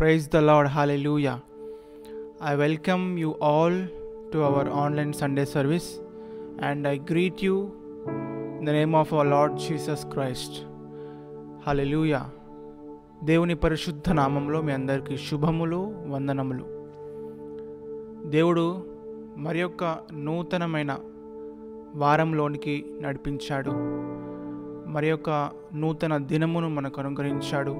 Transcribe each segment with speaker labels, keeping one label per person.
Speaker 1: Praise the Lord. Hallelujah. I welcome you all to our online Sunday service and I greet you in the name of our Lord Jesus Christ. హల్లెలూయా దేవుని పరిశుద్ధ నామంలో మీ అందరికీ శుభములు వందనములు దేవుడు మరి యొక్క నూతనమైన వారంలోనికి నడిపించాడు మరి యొక్క నూతన దినమును మనకు అనుగ్రహించాడు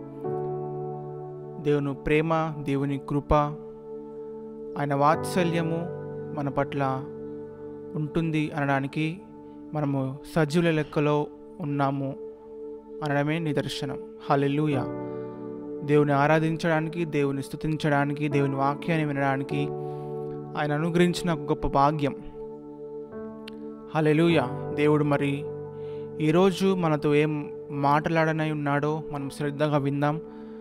Speaker 1: దేవుని ప్రేమ దేవుని కృప ఆయన వాత్సల్యము మన పట్ల ఉంటుంది అనడానికి మనము సజీవుల లెక్కలో ఉన్నాము అనడమే నిదర్శనం హల్లెలూయా దేవుని ఆరాధించడానికి దేవుని స్తుతించడానికి దేవుని వాక్యాన్ని వినడానికి ఆయన అనుగ్రహించిన ఒక గొప్ప భాగ్యం హల్లెలూయా దేవుడు మరి ఈరోజు మనతో ఏం మాట్లాడనై ఉన్నాడో మనం శ్రద్ధగా విందాం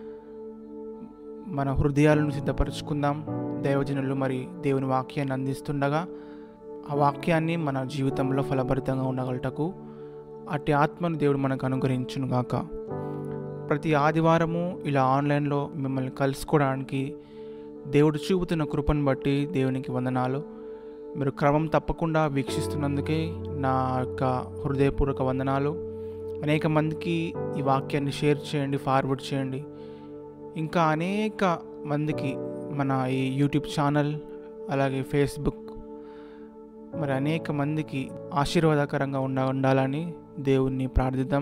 Speaker 1: మన హృదయాలను సిద్ధపరచుకుందాం దైవజనులు మరి దేవుని వాక్యాన్ని అందిస్తుండగా ఆ వాక్యాన్ని మన జీవితంలో ఫలభరితంగా ఉండగలటకు అట్టి ఆత్మను దేవుడు మనకు అనుగ్రహించును గాక ప్రతి ఆదివారము ఇలా ఆన్లైన్లో మిమ్మల్ని కలుసుకోవడానికి దేవుడు చూపుతున్న కృపను బట్టి దేవునికి వందనాలు మీరు క్రమం తప్పకుండా వీక్షిస్తున్నందుకే నా యొక్క హృదయపూర్వక వందనాలు అనేక మందికి ఈ వాక్యాన్ని షేర్ చేయండి ఫార్వర్డ్ చేయండి ఇంకా అనేక మందికి మన ఈ యూట్యూబ్ ఛానల్ అలాగే ఫేస్బుక్ మరి అనేక మందికి ఆశీర్వాదకరంగా ఉండ ఉండాలని దేవుణ్ణి ప్రార్థిద్దాం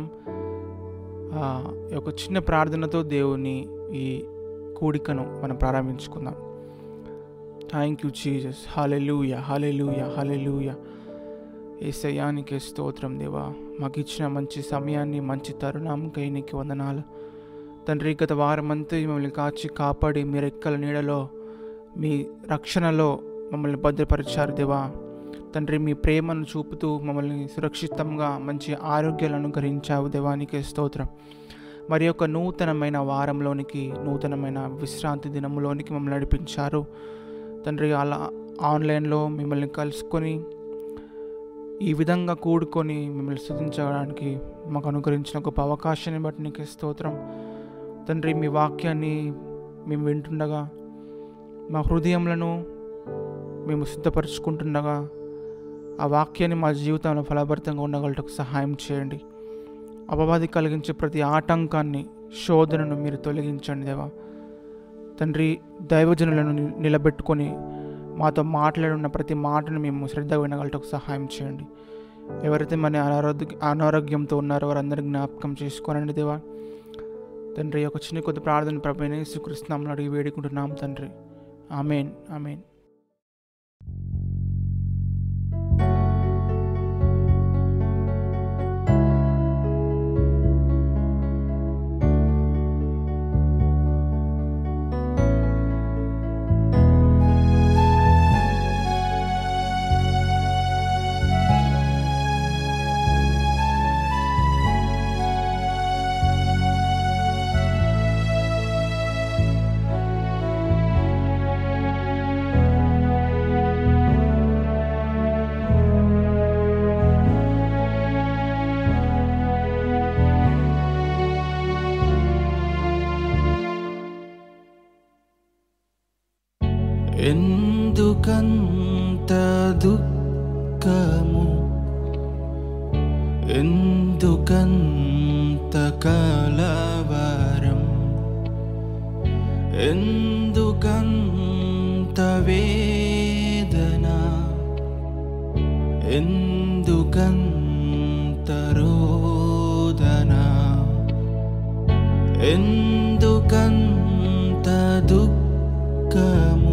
Speaker 1: ఆ, ఈ ఒక చిన్న ప్రార్థనతో దేవుని ఈ కూడికను మనం ప్రారంభించుకుందాం thank you Jesus hallelujah hallelujah hallelujah ఏసయానికి స్తోత్రం దేవా మాకు ఇచ్చిన మంచి సమయాన్ని మంచి తరుణంకై నీకు వందనాలు తండ్రి గత వారమంతా మమ్మల్ని కాచి కాపాడి మీ రెక్కల నీడలో మీ రక్షణలో మమ్మల్ని భద్రపరిచారు దేవా తండ్రి మీ ప్రేమను చూపుతూ మమ్మల్ని సురక్షితంగా మంచి ఆరోగ్యాలను అనుగ్రహించావు దేవానికి స్తోత్రం మరి యొక్క నూతనమైన వారంలోనికి నూతనమైన విశ్రాంతి దినంలోనికి మమ్మల్ని నడిపించారు తండ్రి అలా ఆన్లైన్లో మిమ్మల్ని కలుసుకొని ఈ విధంగా కూడుకొని మిమ్మల్ని స్థుతించడానికి మాకు అనుగ్రహించిన గొప్ప అవకాశాన్ని బట్టి నీకు స్తోత్రం తండ్రి మీ వాక్యాన్ని మేము వింటుండగా మా హృదయములను మేము సిద్ధపరచుకుంటుండగా ఆ వాక్యాన్ని మా జీవితంలో ఫలభరితంగా ఉండగలటకు సహాయం చేయండి అపవాది కలిగించే ప్రతి ఆటంకాన్ని శోధనను మీరు తొలగించండి దేవా తండ్రి దైవజనులను ని- నిలబెట్టుకొని మాతో మాట్లాడున్న ప్రతి మాటను మేము శ్రద్ధగా వినగలటకు సహాయం చేయండి ఎవరైతే మన అనారోగ్య అనారోగ్యంతో ఉన్నారో వారందరినీ జ్ఞాపకం చేసుకోనండి దేవా తండ్రి ఒక చిన్న కొద్ది ప్రార్థన ప్రభైన శ్రీకృష్ణంలో అడిగి వేడుకుంటున్నాం తండ్రి ఆమెన్ ఆమెన్ ఎందుకంత దుఃఖము ఎందుకంత కలవరం ఎందుకంత వేదన ఎందుకంత రోదన ఎందుకంత దుఃఖము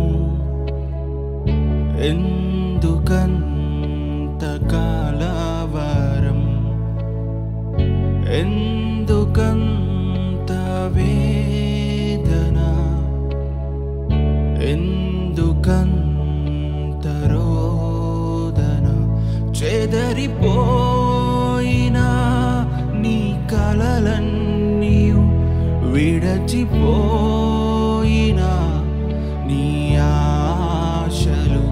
Speaker 1: ఎందుకంత కాలవరం ఎందుకంత వేదన ఎందుకంత రోదన చెదరిపోయిన నీ కలలన్నీ విడచిపోయిన నీ ఆశలు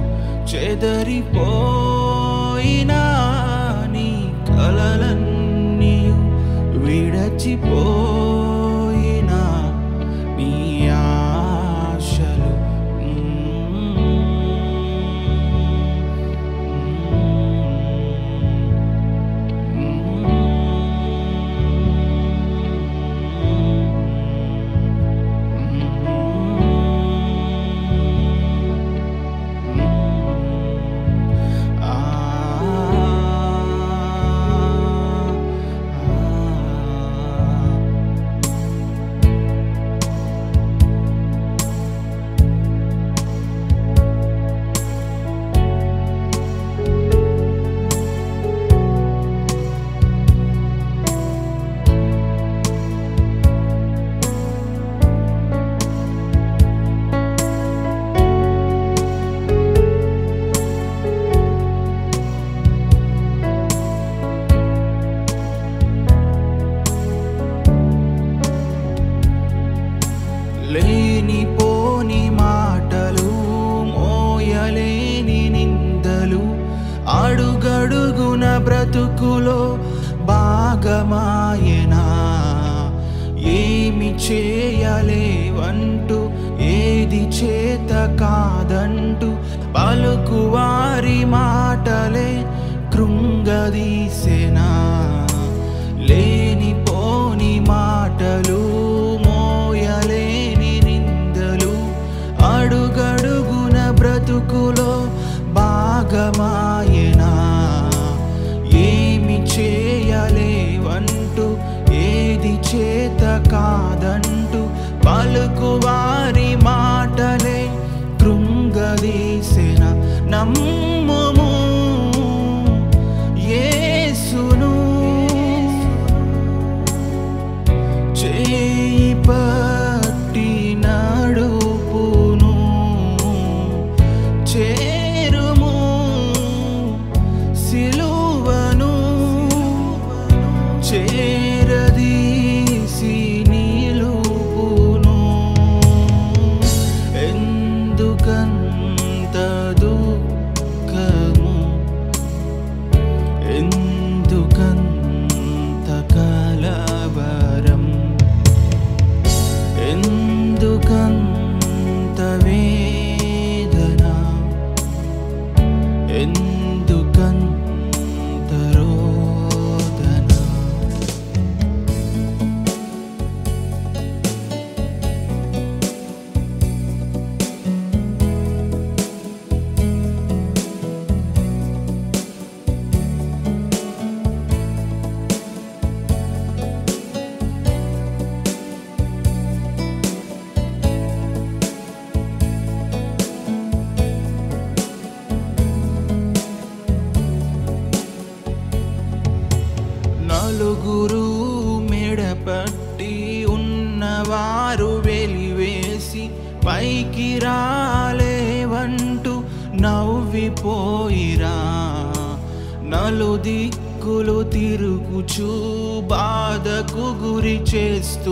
Speaker 1: చెదరిపోయిన నీ కలలన్నీ విడచిపోయిన నీ ఆ
Speaker 2: అడుగడుగున బ్రతుకులో భాగమాయనా ఏమి చేయలేవంటూ ఏది చేత కాదంటూ పలుకువారి మాటలే కృంగదీసెనా లేని పోని మాటలు మోయలేని నిందలు అడుగడుగున బ్రతుకులో భాగమాయనా ఏమి చేయలేవంటూ ఏది చేత కాదంటూ పలుకువారి మాటలే కృంగదీసెన నమ్ముము యేసును చేయి పట్టి నడుపును చేరుము సిలువను చేరదీసి నిలుపును ఎందుకంత దుఃఖము ఎందుకంత కలవరం ఎందుకంత వేదన ఎందుకంత రోదన నలుగురు మెడపట్టి ఉన్నవారు వెలివేసి పైకి రాలేవంటూ నవ్విపోయిరా నలు దిక్కులు తిరుగుచూ బాధకు గురి చేస్తూ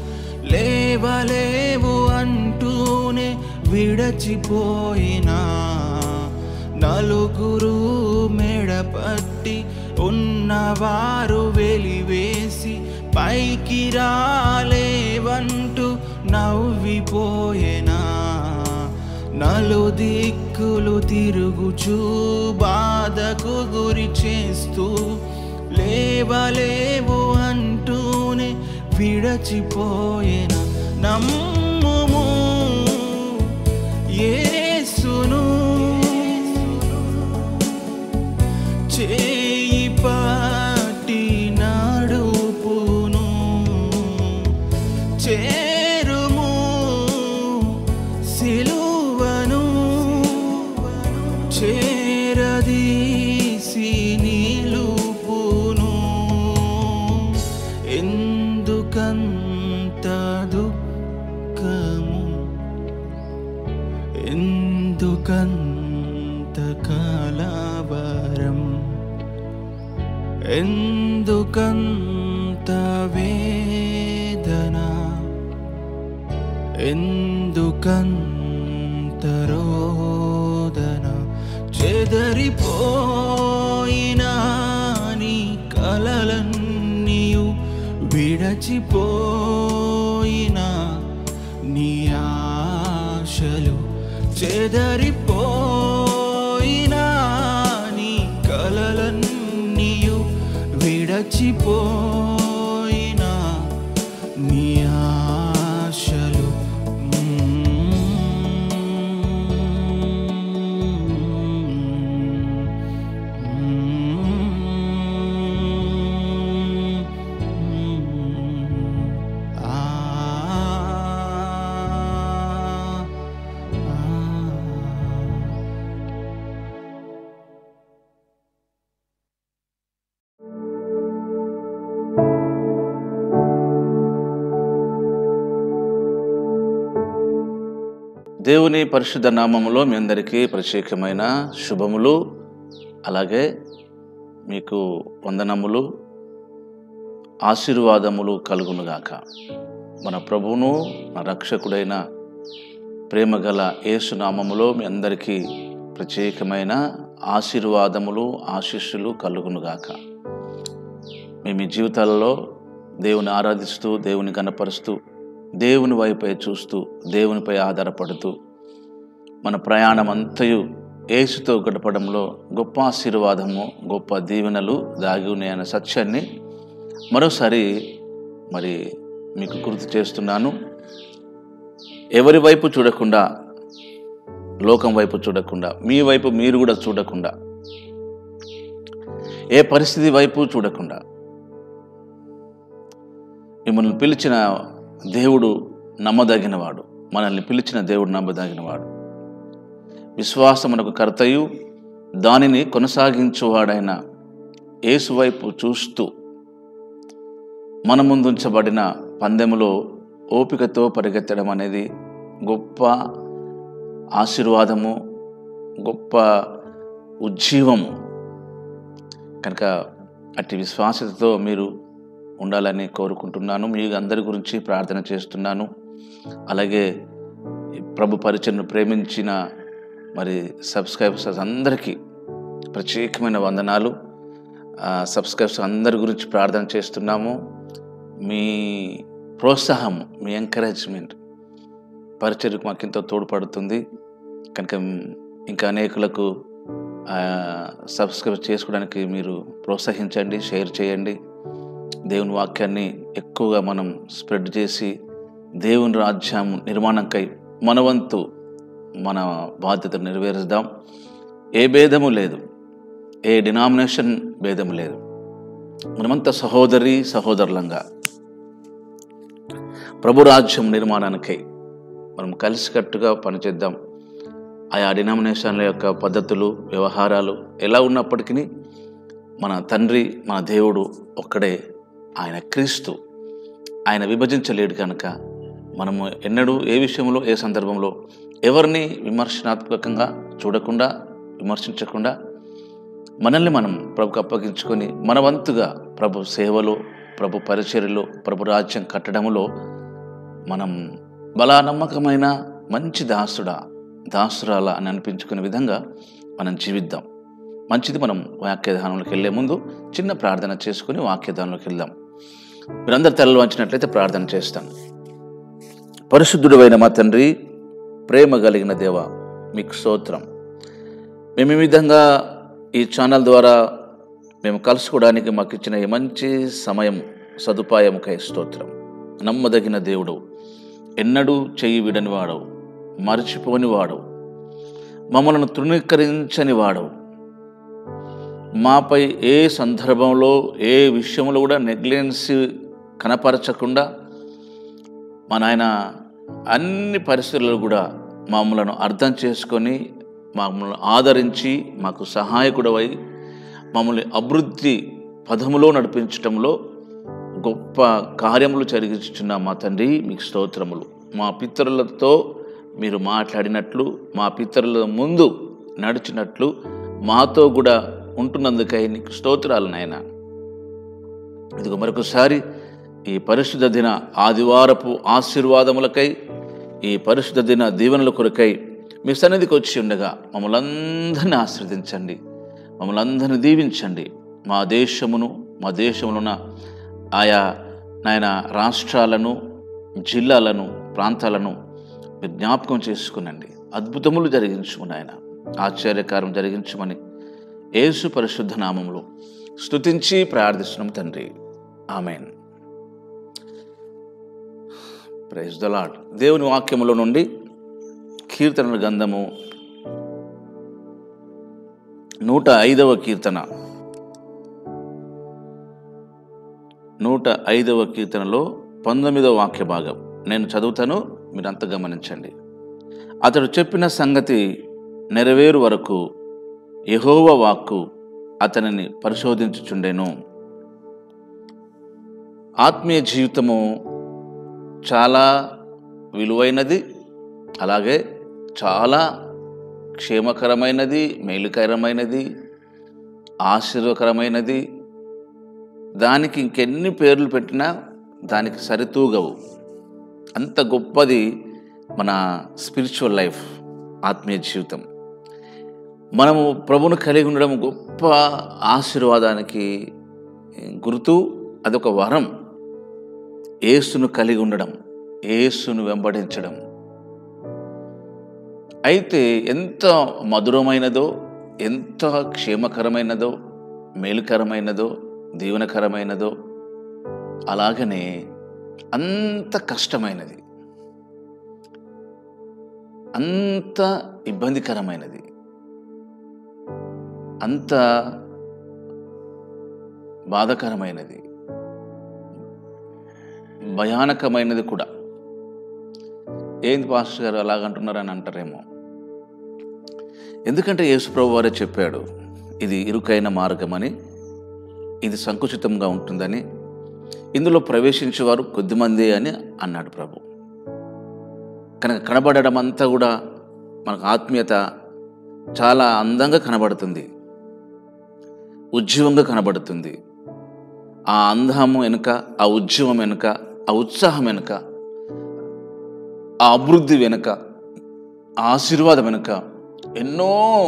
Speaker 2: లేవలేవు అంటూనే విడచిపోయినా నలుగురు మెడపట్టి ఉన్నవారు వెలివేసి పైకి రాలేవంటూ నవ్విపోయేనా నలు దిక్కులు తిరుగుచూ బాధకు గురి చేస్తూ లేవలేవు అంటూనే విడచిపోయేనా నమ్ముము యేసును చేయి పట్టి నడుపును చేరుము సిలువను చేరదీసి నిలుపును ఎందుకంత దుఃఖము ఎందుకంత కలవరం ఎందుకంత వేదన ఎందుకంత రోదన చెదరిపోయిన నీ కలలన్నీయు విడచిపోయిన నీ ఆశలు చెదరిపోయిన నీ కలలన్నీయు విడచిపోయిన నీ ఆశలు
Speaker 3: దేవుని పరిశుద్ధ నామములో మీ అందరికీ ప్రత్యేకమైన శుభములు అలాగే మీకు వందనములు ఆశీర్వాదములు కలుగునుగాక మన ప్రభువును మన రక్షకుడైన ప్రేమగల యేసు నామములో మీ అందరికీ ప్రత్యేకమైన ఆశీర్వాదములు ఆశీస్సులు కలుగునుగాక మేము ఈ జీవితాలలో దేవుని ఆరాధిస్తూ దేవుని కనపరుస్తూ దేవుని వైపే చూస్తూ దేవునిపై ఆధారపడుతూ మన ప్రయాణం అంతయు ఏసుతో గడపడంలో గొప్ప ఆశీర్వాదము గొప్ప దీవెనలు దాగి ఉన్నాయన్న సత్యాన్ని మరోసారి మరి మీకు గుర్తు చేస్తున్నాను ఎవరి వైపు చూడకుండా లోకం వైపు చూడకుండా మీ వైపు మీరు కూడా చూడకుండా ఏ పరిస్థితి వైపు చూడకుండా మిమ్మల్ని పిలిచిన దేవుడు నమ్మదగినవాడు మనల్ని పిలిచిన దేవుడు నమ్మదగినవాడు విశ్వాసమునకు కర్తయు దానిని కొనసాగించువాడైన యేసు వైపు చూస్తూ మన ముందుంచబడిన పందెములో ఓపికతో పరిగెత్తడం అనేది గొప్ప ఆశీర్వాదము గొప్ప ఉజ్జీవము కనుక అట్టి విశ్వాసతతో మీరు ఉండాలని కోరుకుంటున్నాను మీ అందరి గురించి ప్రార్థన చేస్తున్నాను అలాగే ఈ ప్రభు పరిచయను ప్రేమించిన మరి సబ్స్క్రైబర్స్ అందరికీ ప్రత్యేకమైన వందనాలు ఆ, సబ్స్క్రైబర్స్ అందరి గురించి ప్రార్థన చేస్తున్నాము మీ ప్రోత్సాహం మీ ఎంకరేజ్మెంట్ పరిచర్యకు మాకు ఎంతో తోడ్పడుతుంది కనుక ఇంకా అనేకులకు ఆ, సబ్స్క్రైబ్ చేసుకోవడానికి మీరు ప్రోత్సహించండి షేర్ చేయండి దేవుని వాక్యాన్ని ఎక్కువగా మనం స్ప్రెడ్ చేసి దేవుని రాజ్యం నిర్మాణంకై మన వంతు మన బాధ్యత నెరవేరుద్దాం ఏ భేదము లేదు ఏ డినామినేషన్ భేదం లేదు మనమంతా సహోదరి సహోదరులంగా ప్రభు రాజ్యం నిర్మాణానికై మనం కలిసికట్టుగా పనిచేద్దాం ఆయా డినామినేషన్ల యొక్క పద్ధతులు వ్యవహారాలు ఎలా ఉన్నప్పటికీ మన తండ్రి మన దేవుడు ఒక్కడే ఆయన క్రీస్తు ఆయన విభజించలేడు కనుక మనము ఎన్నడూ ఏ విషయంలో ఏ సందర్భంలో ఎవరిని విమర్శనాత్మకంగా చూడకుండా విమర్శించకుండా మనల్ని మనం ప్రభుకు అప్పగించుకొని మన వంతుగా ప్రభు సేవలో ప్రభు పరిచర్యలో ప్రభు రాజ్యం కట్టడంలో మనం బలా నమ్మకమైన మంచి దాసుడా దాసురాల అని అనిపించుకునే విధంగా మనం జీవిద్దాం మంచిది మనం వాక్యధానంలోకి వెళ్ళే ముందు చిన్న ప్రార్థన చేసుకుని వాక్యధానంలోకి వెళ్దాం మీరందరు తలలు వంచినట్లయితే ప్రార్థన చేస్తాను పరిశుద్ధుడైన మా తండ్రి ప్రేమ కలిగిన దేవ మీకు స్తోత్రం మేము ఈ విధంగా ఈ ఛానల్ ద్వారా మేము కలుసుకోవడానికి మాకు ఇచ్చిన ఈ మంచి సమయం సదుపాయముకై స్తోత్రం నమ్మదగిన దేవుడు ఎన్నడూ చెయ్యి విడని వాడవు మరచిపోని వాడవు మమ్మల్ని తృణీకరించని వాడవు మాపై ఏ సందర్భంలో ఏ విషయంలో కూడా నెగ్లెన్సీ కనపరచకుండా మా నాయన అన్ని పరిస్థితుల్లో కూడా మమ్మలను అర్థం చేసుకొని మమ్మల్ని ఆదరించి మాకు సహాయకుడవై మమ్మల్ని అభివృద్ధి పదములో నడిపించటంలో గొప్ప కార్యములు జరిగించుచున్న మా తండ్రి మీకు స్తోత్రములు మా పితరులతో మీరు మాట్లాడినట్లు మా పితరుల ముందు నడిచినట్లు మాతో కూడా ఉంటున్నందుకై నీకు స్తోత్రాలు నాయన ఇదిగో మరొకసారి ఈ పరిశుద్ధ దిన ఆదివారపు ఆశీర్వాదములకై ఈ పరిశుద్ధ దిన దీవెనల కొరకై మీ సన్నిధికి వచ్చి ఉండగా మమ్మల్ని అందరినీ ఆశీర్వదించండి మమ్మల్ని అందరినీ దీవించండి మా దేశమును మా దేశంలో ఉన్న ఆయా నాయన రాష్ట్రాలను జిల్లాలను ప్రాంతాలను మీరు జ్ఞాపకం చేసుకునండి అద్భుతములు జరిగించమని ఆయన ఆశ్చర్యకారం జరిగించమని యేసు పరిశుద్ధ నామములో స్తుతించి ప్రార్థిస్తున్నాం తండ్రి ఆమెన్ ప్రైజ్ ద లాడ్ దేవుని వాక్యములో నుండి కీర్తనల గంధము నూట ఐదవ కీర్తన నూట ఐదవ కీర్తనలో పంతొమ్మిదవ వాక్య భాగం నేను చదువుతాను మీరంతా గమనించండి అతడు చెప్పిన సంగతి నెరవేరు వరకు యెహోవ వాక్కు అతనిని పరిశోధించుచుండెను ఆత్మీయ జీవితము చాలా విలువైనది అలాగే చాలా క్షేమకరమైనది మేలుకరమైనది ఆశీర్వకరమైనది దానికి ఇంకెన్ని పేర్లు పెట్టినా దానికి సరితూగవు అంత గొప్పది మన స్పిరిచువల్ లైఫ్ ఆత్మీయ జీవితం మనము ప్రభువును కలిగి ఉండడం గొప్ప ఆశీర్వాదానికి గుర్తు అదొక వరం ఏసును కలిగి ఉండడం ఏసును వెంబడించడం అయితే ఎంత మధురమైనదో ఎంత క్షేమకరమైనదో మేలుకరమైనదో దీవెనకరమైనదో అలాగనే అంత కష్టమైనది అంత ఇబ్బందికరమైనది అంత బాధకరమైనది భయానకమైనది కూడా ఏంది పాస్టర్ గారు అలాగంటున్నారని అంటారేమో ఎందుకంటే యేసుప్రభు వారే చెప్పాడు ఇది ఇరుకైన మార్గమని ఇది సంకుచితంగా ఉంటుందని ఇందులో ప్రవేశించేవారు కొద్దిమంది అని అన్నాడు ప్రభు కనుక కనబడడం అంతా కూడా మనకు ఆత్మీయత చాలా అందంగా కనబడుతుంది ఉజ్జీవంగా కనబడుతుంది ఆ అందము వెనుక ఆ ఉజ్జీవం వెనుక ఆ ఉత్సాహం వెనుక ఆ అభివృద్ధి వెనుక ఆ ఆశీర్వాదం వెనుక ఎన్నో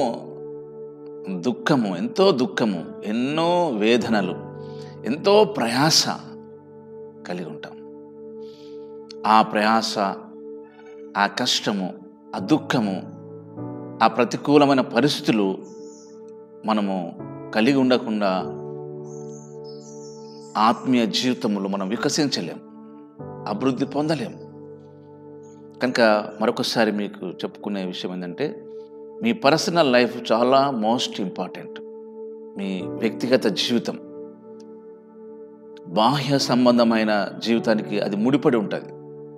Speaker 3: దుఃఖము ఎంతో దుఃఖము ఎన్నో వేదనలు ఎంతో ప్రయాస కలిగి ఉంటాం ఆ ప్రయాస ఆ కష్టము ఆ దుఃఖము ఆ ప్రతికూలమైన పరిస్థితులు మనము కలిగి ఉండకుండా ఆత్మీయ జీవితంలో మనం వికసించలేం అభివృద్ధి పొందలేం కనుక మరొకసారి మీకు చెప్పుకునే విషయం ఏంటంటే మీ పర్సనల్ లైఫ్ చాలా మోస్ట్ ఇంపార్టెంట్ మీ వ్యక్తిగత జీవితం బాహ్య సంబంధమైన జీవితానికి అది ముడిపడి ఉంటుంది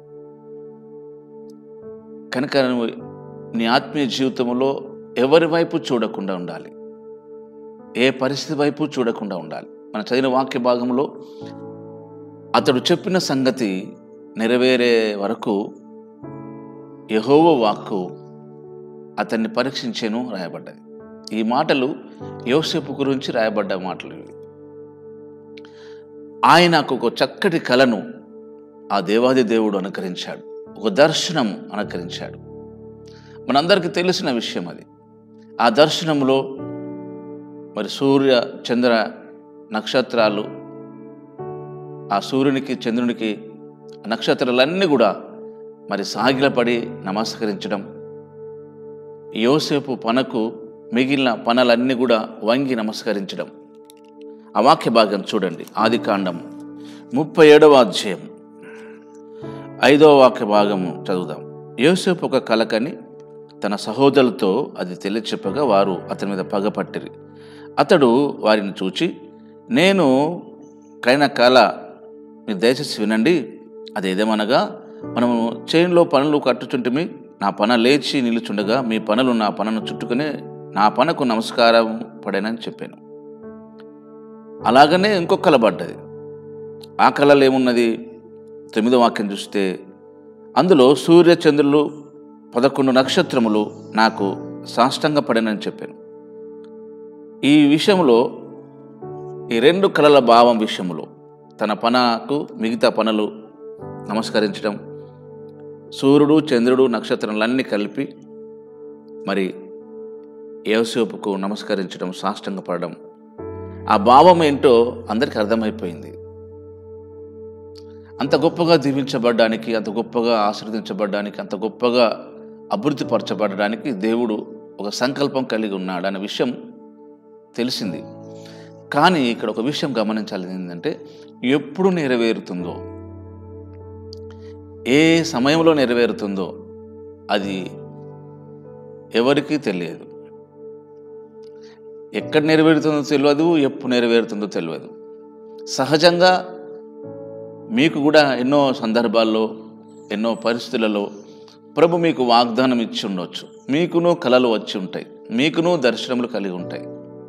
Speaker 3: కనుక నువ్వు నీ ఆత్మీయ జీవితంలో ఎవరి వైపు చూడకుండా ఉండాలి ఏ పరిస్థితి వైపు చూడకుండా ఉండాలి మన చదివిన వాక్య భాగంలో అతడు చెప్పిన సంగతి నెరవేరే వరకు యహోవ వాక్కు అతన్ని పరీక్షించేను రాయబడ్డది ఈ మాటలు యోసేపు గురించి రాయబడ్డ మాటలు ఇవి ఆయనకు ఒక చక్కటి కళను ఆ దేవాది దేవుడు అనుకరించాడు ఒక దర్శనం అనుకరించాడు మనందరికీ తెలిసిన విషయం అది ఆ దర్శనంలో మరి సూర్య చంద్ర నక్షత్రాలు ఆ సూర్యునికి చంద్రునికి ఆ నక్షత్రాలన్నీ కూడా మరి సాగిలపడి నమస్కరించడం యోసేపు పనకు మిగిలిన పనులన్నీ కూడా వంగి నమస్కరించడం ఆ వాక్య భాగం చూడండి ఆది కాండం ముప్పై ఏడవ అధ్యాయం ఐదవ వాక్య భాగము చదువుదాం యోసేపు ఒక కలకని తన సహోదరులతో అది తెలియచెప్పగా వారు అతని మీద పగపట్టిరి అతడు వారిని చూచి నేను కైన కళ మీరు దయచేసి వినండి అదేదేమనగా మనము చైన్లో పనులు కట్టుచుంటిమి నా పన లేచి నిలుచుండగా మీ పనులు నా పనను చుట్టుకుని నా పనకు నమస్కారం పడేనని చెప్పాను అలాగనే ఇంకొక కళ పడ్డది ఆ కళలో ఏమున్నది తొమ్మిదో వాక్యం చూస్తే అందులో సూర్య చంద్రులు పదకొండు నక్షత్రములు నాకు సాష్టంగా పడేనని చెప్పాను ఈ విషయంలో ఈ రెండు కళల భావం విషయంలో తన పనకు మిగతా పనులు నమస్కరించడం సూర్యుడు చంద్రుడు నక్షత్రాలన్నీ కలిపి మరి యోసేపుకు నమస్కరించడం సాష్టంగా పడడం ఆ భావం ఏంటో అందరికీ అర్థమైపోయింది అంత గొప్పగా దీవించబడ్డానికి అంత గొప్పగా ఆశీర్వదించబడ్డానికి అంత గొప్పగా అభివృద్ధి పరచబడడానికి దేవుడు ఒక సంకల్పం కలిగి ఉన్నాడు అనే విషయం తెలిసింది కానీ ఇక్కడ ఒక విషయం గమనించాలి ఏంటంటే ఎప్పుడు నెరవేరుతుందో ఏ సమయంలో నెరవేరుతుందో అది ఎవరికీ తెలియదు ఎక్కడ నెరవేరుతుందో తెలియదు ఎప్పుడు నెరవేరుతుందో తెలియదు సహజంగా మీకు కూడా ఎన్నో సందర్భాల్లో ఎన్నో పరిస్థితులలో ప్రభు మీకు వాగ్దానం ఇచ్చి ఉండొచ్చు మీకును కళలు వచ్చి ఉంటాయి మీకును దర్శనములు కలిగి ఉంటాయి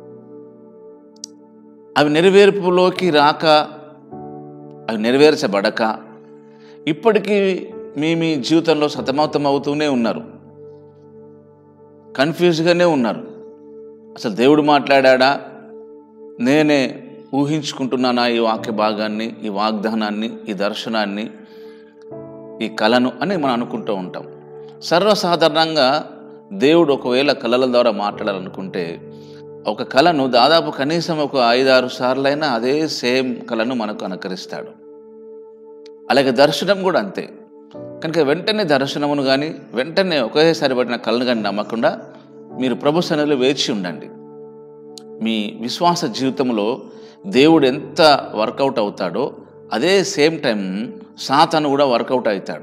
Speaker 3: అవి నెరవేర్పులోకి రాక అవి నెరవేర్చబడక ఇప్పటికీ మీ మీ జీవితంలో సతమతం అవుతూనే ఉన్నారు కన్ఫ్యూజ్గానే ఉన్నారు అసలు దేవుడు మాట్లాడా నేనే ఊహించుకుంటున్నానా ఈ వాక్య భాగాన్ని ఈ వాగ్దానాన్ని ఈ దర్శనాన్ని ఈ కళను అని మనం అనుకుంటూ ఉంటాం సర్వసాధారణంగా దేవుడు ఒకవేళ కళల ద్వారా మాట్లాడాలనుకుంటే ఒక కళను దాదాపు కనీసం ఒక ఐదారు సార్లైనా అదే సేమ్ కళను మనకు అనుకరిస్తాడు అలాగే దర్శనం కూడా అంతే కనుక వెంటనే దర్శనమును కానీ వెంటనే ఒకేసారి పడిన కళను కానీ నమ్మకుండా మీరు ప్రభు సన్నిధిలో వేచి ఉండండి మీ విశ్వాస జీవితంలో దేవుడు ఎంత వర్కౌట్ అవుతాడో అదే సేమ్ టైం సాతాను కూడా వర్కౌట్ అవుతాడు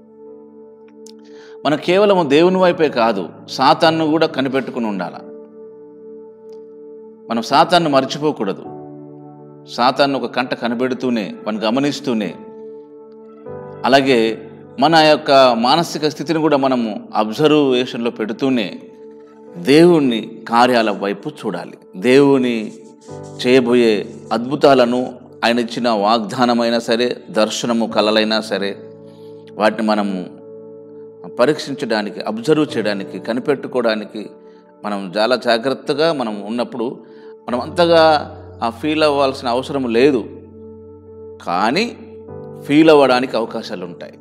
Speaker 3: మనం కేవలం దేవుని వైపే కాదు సాతాన్ను కూడా కనిపెట్టుకుని ఉండాలి మనం సాతాన్ని మర్చిపోకూడదు సాతాన్ని ఒక కంట కనిపెడుతూనే మనం గమనిస్తూనే అలాగే మన యొక్క మానసిక స్థితిని కూడా మనము అబ్జర్వేషన్లో పెడుతూనే దేవుని కార్యాల వైపు చూడాలి దేవుని చేయబోయే అద్భుతాలను ఆయన ఇచ్చిన వాగ్దానమైనా సరే దర్శనము కలలైనా సరే వాటిని మనము పరీక్షించడానికి అబ్జర్వ్ చేయడానికి కనిపెట్టుకోవడానికి మనం చాలా జాగ్రత్తగా మనం ఉన్నప్పుడు మనం అంతగా ఆ ఫీల్ అవ్వాల్సిన అవసరం లేదు కానీ ఫీల్ అవ్వడానికి అవకాశాలు ఉంటాయి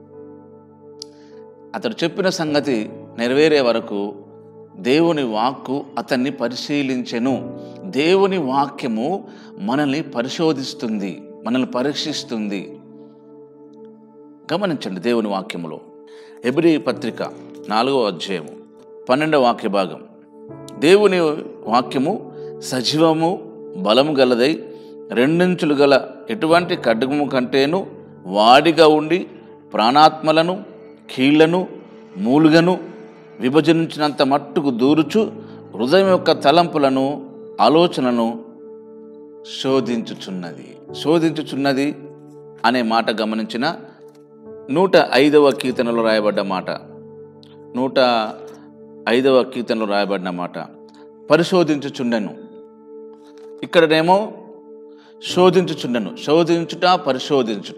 Speaker 3: అతడు చెప్పిన సంగతి నెరవేరే వరకు దేవుని వాక్కు అతన్ని పరిశీలించెను దేవుని వాక్యము మనల్ని పరిశోధిస్తుంది మనల్ని పరీక్షిస్తుంది గమనించండి దేవుని వాక్యములో ఎబ్రి పత్రిక నాలుగో అధ్యాయము పన్నెండవ వాక్య భాగం దేవుని వాక్యము సజీవము బలము గలదై రెండించులు గల ఎటువంటి ఖడ్గము కంటేను వాడిగా ఉండి ప్రాణాత్మలను కీళ్లను మూలుగను విభజించినంత మట్టుకు దూరుచు హృదయం యొక్క తలంపులను ఆలోచనను శోధించుచున్నది శోధించుచున్నది అనే మాట గమనించిన నూట ఐదవ కీర్తనలో రాయబడ్డ మాట నూట ఐదవ కీర్తనలో రాయబడిన మాట పరిశోధించుచుండెను ఇక్కడనేమో శోధించుచుండెను శోధించుట పరిశోధించుట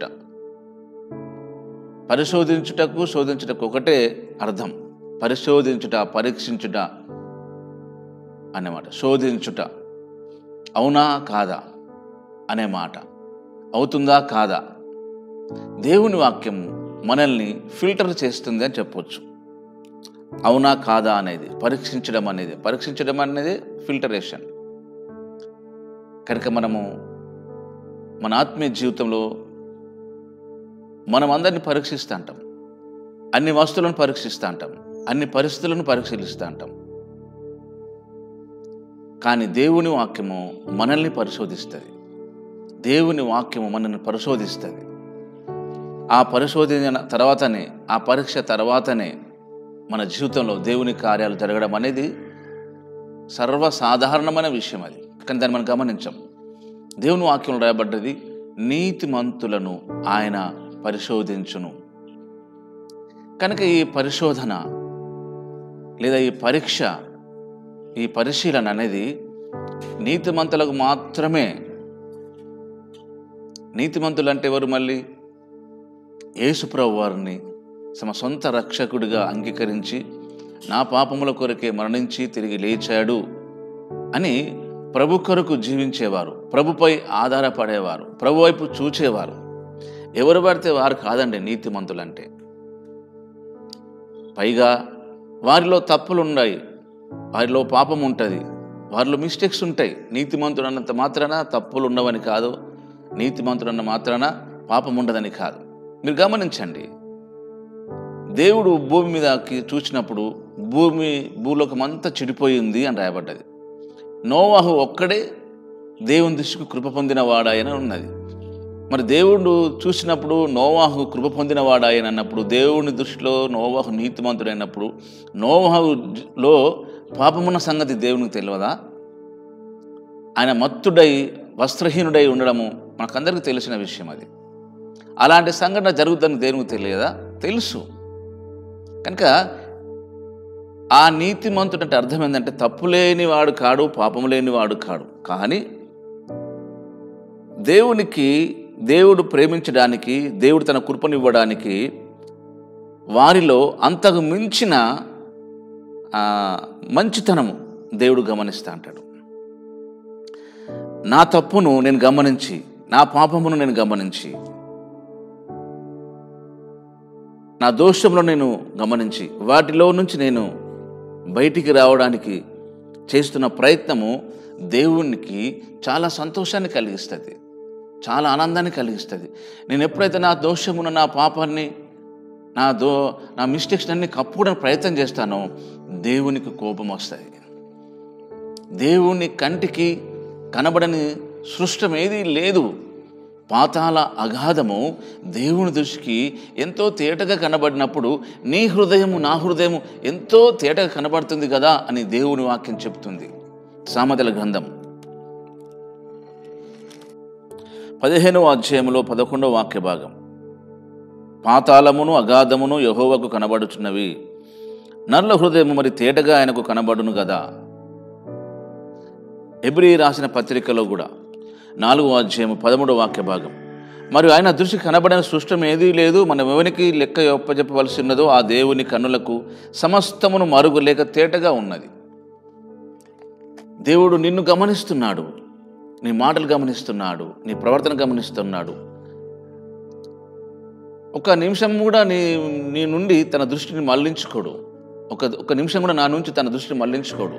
Speaker 3: పరిశోధించుటకు శోధించుటకు ఒకటే అర్థం పరిశోధించుట పరీక్షించుట అన్నమాట శోధించుట అవునా కాదా అనే మాట అవుతుందా కాదా దేవుని వాక్యం మనల్ని ఫిల్టర్ చేస్తుంది అని చెప్పొచ్చు అవునా కాదా అనేది పరీక్షించడం అనేది పరీక్షించడం అనేది ఫిల్టరేషన్ కనుక మనము మన ఆత్మీయ జీవితంలో మనం అందరిని పరీక్షిస్తూ అంటాం అన్ని వస్తువులను పరీక్షిస్తూ అంటాం అన్ని పరిస్థితులను పరిశీలిస్తూ అంటాం కానీ దేవుని వాక్యము మనల్ని పరిశోధిస్తుంది దేవుని వాక్యము మనల్ని పరిశోధిస్తుంది ఆ పరిశోధన తర్వాతనే ఆ పరీక్ష తర్వాతనే మన జీవితంలో దేవుని కార్యాలు జరగడం అనేది సర్వసాధారణమైన విషయం అది కానీ దాన్ని మనం గమనించాం దేవుని వాక్యంలో రాయబడ్డది నీతిమంతులను ఆయన పరిశోధించును కనుక ఈ పరిశోధన లేదా ఈ పరీక్ష ఈ పరిశీలన అనేది నీతిమంతులకు మాత్రమే నీతిమంతులు అంటే ఎవరు మళ్ళీ యేసుప్రభు వారిని తమ సొంత రక్షకుడిగా అంగీకరించి నా పాపముల కొరకే మరణించి తిరిగి లేచాడు అని ప్రభు కొరకు జీవించేవారు ప్రభుపై ఆధారపడేవారు ప్రభు వైపు చూచేవారు ఎవరు పడితే వారు కాదండి నీతిమంతులంటే పైగా వారిలో తప్పులు ఉన్నాయి వారిలో పాపం ఉంటుంది వారిలో మిస్టేక్స్ ఉంటాయి నీతిమంతుడు అన్నంత మాత్రాన తప్పులు ఉండవని కాదు నీతిమంతుడు అన్న మాత్రాన పాపం ఉండదని కాదు మీరు గమనించండి దేవుడు భూమి మీదకి చూసినప్పుడు భూమి భూలోకం అంతా చెడిపోయింది అని రాయబడ్డది నోవాహు ఒక్కడే దేవుని దృష్టికి కృప పొందిన వాడాయని ఉన్నది మరి దేవుడు చూసినప్పుడు నోవాహు కృప పొందిన వాడాయని అన్నప్పుడు దేవుని దృష్టిలో నోవాహు నీతిమంతుడైనప్పుడు నోవాహులో పాపమున్న సంగతి దేవునికి తెలియదా ఆయన మత్తుడై వస్త్రహీనుడై ఉండడము మనకందరికీ తెలిసిన విషయం అది అలాంటి సంఘటన జరుగుతుందని దేవునికి తెలియదా తెలుసు కనుక ఆ నీతిమంతుడు అంటే అర్థం ఏంటంటే తప్పు లేనివాడు కాడు పాపము లేనివాడు కాడు కానీ దేవునికి దేవుడు ప్రేమించడానికి దేవుడు తన కృపనివ్వడానికి వారిలో అంతకు మించిన ఆ, మంచితనము దేవుడు గమనిస్తా అంటాడు నా తప్పును నేను గమనించి నా పాపమును నేను గమనించి నా దోషంలో నేను గమనించి వాటిలో నుంచి నేను బయటికి రావడానికి చేస్తున్న ప్రయత్నము దేవునికి చాలా సంతోషాన్ని కలిగిస్తుంది చాలా ఆనందాన్ని కలిగిస్తుంది నేను ఎప్పుడైతే నా దోషమును నా పాపాన్ని నా దో నా మిస్టేక్స్ అన్ని కప్పుకోవడానికి ప్రయత్నం చేస్తానో దేవునికి కోపం వస్తుంది దేవుని కంటికి కనబడని సృష్టం ఏదీ లేదు పాతాల అగాధము దేవుని దృష్టికి ఎంతో తేటగా కనబడినప్పుడు నీ హృదయము నా హృదయము ఎంతో తేటగా కనబడుతుంది కదా అని దేవుని వాక్యం చెప్తుంది సామెతల గ్రంథం పదిహేనవ అధ్యాయంలో పదకొండవ వాక్య భాగం పాతాళమును అగాధమును యహోవకు కనబడుచున్నవి నర్ల హృదయము మరి తేటగా ఆయనకు కనబడును కదా ఎబ్రి రాసిన పత్రికలో కూడా నాలుగో అధ్యాయం పదమూడవ వాక్య భాగం మరియు ఆయన దృష్టి కనబడిన సృష్టం ఏదీ లేదు మనం ఎవరికి లెక్క ఒప్పజెప్పవలసి ఉన్నదో ఆ దేవుని కన్నులకు సమస్తమును మరుగు లేక తేటగా ఉన్నది దేవుడు నిన్ను గమనిస్తున్నాడు నీ మాటలు గమనిస్తున్నాడు నీ ప్రవర్తన గమనిస్తున్నాడు ఒక నిమిషం కూడా నీ నీ నుండి తన దృష్టిని మళ్లించుకోడు ఒక ఒక నిమిషం కూడా నా నుంచి తన దృష్టిని మళ్లించుకోడు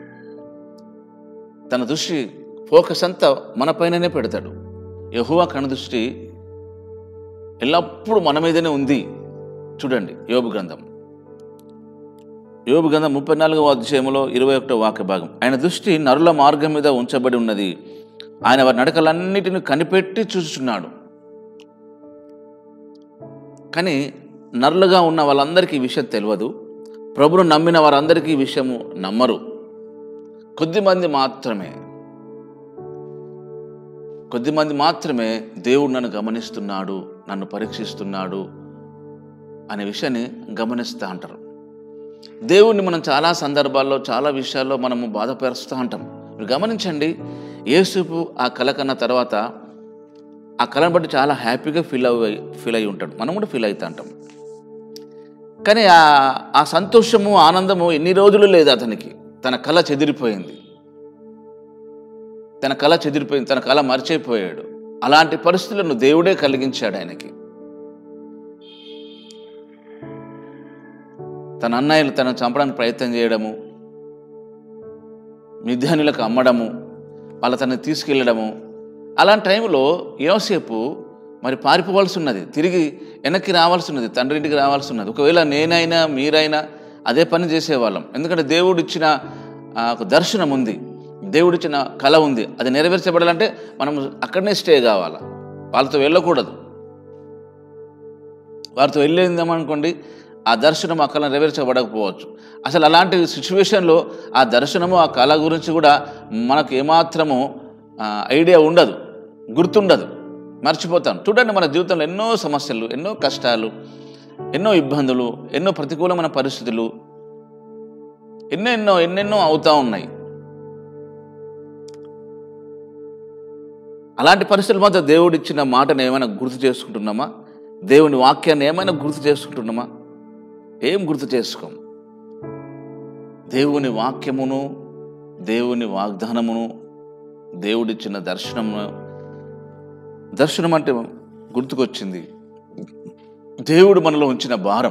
Speaker 3: తన దృష్టి ఫోకస్ అంతా మన పైననే పెడతాడు యహువా కనుదృష్టి ఎల్లప్పుడూ మన మీదనే ఉంది చూడండి యోబు గ్రంథం యోబు గ్రంథం ముప్పై నాలుగవ అధ్యాయంలో ఇరవై ఒకటో వాక్య భాగం ఆయన దృష్టి నరుల మార్గం మీద ఉంచబడి ఉన్నది ఆయన వారి నడకలన్నిటిని కనిపెట్టి చూస్తున్నాడు కానీ నరులుగా ఉన్న వాళ్ళందరికీ ఈ విషయం తెలియదు ప్రభును నమ్మిన వారందరికీ ఈ విషయము నమ్మరు కొద్దిమంది మాత్రమే కొద్దిమంది మాత్రమే దేవుడు నన్ను గమనిస్తున్నాడు నన్ను పరీక్షిస్తున్నాడు అనే విషయాన్ని గమనిస్తూ అంటారు దేవుణ్ణి మనం చాలా సందర్భాల్లో చాలా విషయాల్లో మనము బాధపరుస్తూ ఉంటాం మీరు గమనించండి యేసుపు ఆ కళ కన్న తర్వాత ఆ కళను బట్టి చాలా హ్యాపీగా ఫీల్ అయ్యి ఫీల్ అయి ఉంటాడు మనం కూడా ఫీల్ అవుతూ ఉంటాం కానీ ఆ ఆ సంతోషము ఆనందము ఎన్ని రోజులు లేదు అతనికి తన కళ చెదిరిపోయింది తన కళ చెదిరిపోయింది తన కళ మర్చిపోయాడు అలాంటి పరిస్థితులను దేవుడే కలిగించాడు ఆయనకి తన అన్నయ్యలు తన చంపడానికి ప్రయత్నం చేయడము మిథ్యానులకు అమ్మడము వాళ్ళ తనని తీసుకెళ్ళడము అలాంటి టైంలో యోసేపు మరి పారిపోవాల్సి ఉన్నది తిరిగి వెనక్కి రావాల్సి ఉన్నది తండ్రి ఇంటికి రావాల్సి ఉన్నది ఒకవేళ నేనైనా మీరైనా అదే పని చేసేవాళ్ళం ఎందుకంటే దేవుడు ఇచ్చిన ఆ, ఒక దర్శనం ఉంది దేవుడిచ్చిన కళ ఉంది అది నెరవేర్చబడాలంటే మనం అక్కడనే స్టే కావాలా వాళ్ళతో వెళ్ళకూడదు వారితో వెళ్ళేందామనుకోండి ఆ దర్శనం ఆ కళ నెరవేర్చబడకపోవచ్చు అసలు అలాంటి సిచ్యువేషన్లో ఆ దర్శనము ఆ కళ గురించి కూడా మనకు ఏమాత్రము ఆ, ఐడియా ఉండదు గుర్తుండదు మర్చిపోతాం చూడండి మన జీవితంలో ఎన్నో సమస్యలు ఎన్నో కష్టాలు ఎన్నో ఇబ్బందులు ఎన్నో ప్రతికూలమైన పరిస్థితులు ఎన్నెన్నో ఎన్నెన్నో అవుతూ ఉన్నాయి అలాంటి పరిస్థితుల మధ్య దేవుడు ఇచ్చిన మాటను ఏమైనా గుర్తు చేసుకుంటున్నామా దేవుని వాక్యాన్ని ఏమైనా గుర్తు చేసుకుంటున్నామా ఏం గుర్తు చేసుకోం దేవుని వాక్యమును దేవుని వాగ్దానమును దేవుడిచ్చిన దర్శనము దర్శనం అంటే గుర్తుకొచ్చింది దేవుడు మనలో ఉంచిన భారం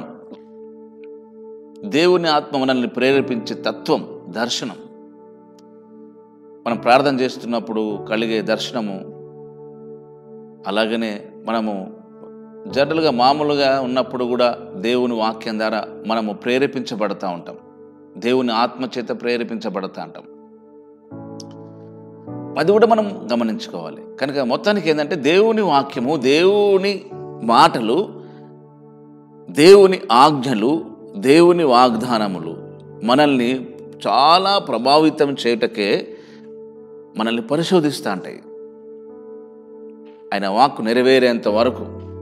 Speaker 3: దేవుని ఆత్మ మనల్ని ప్రేరేపించే తత్వం దర్శనం మనం ప్రార్థన చేస్తున్నప్పుడు కలిగే దర్శనము అలాగనే మనము జనరల్గా మామూలుగా ఉన్నప్పుడు కూడా దేవుని వాక్యం ద్వారా మనము ప్రేరేపించబడతా ఉంటాం దేవుని ఆత్మ చేత ప్రేరేపించబడతా ఉంటాం అది కూడా మనం గమనించుకోవాలి కనుక మొత్తానికి ఏంటంటే దేవుని వాక్యము దేవుని మాటలు దేవుని ఆజ్ఞలు దేవుని వాగ్దానములు మనల్ని చాలా ప్రభావితం చేయటకే మనల్ని పరిశోధిస్తూ ఉంటాయి ఆయన వాక్కు నెరవేరేంత వరకు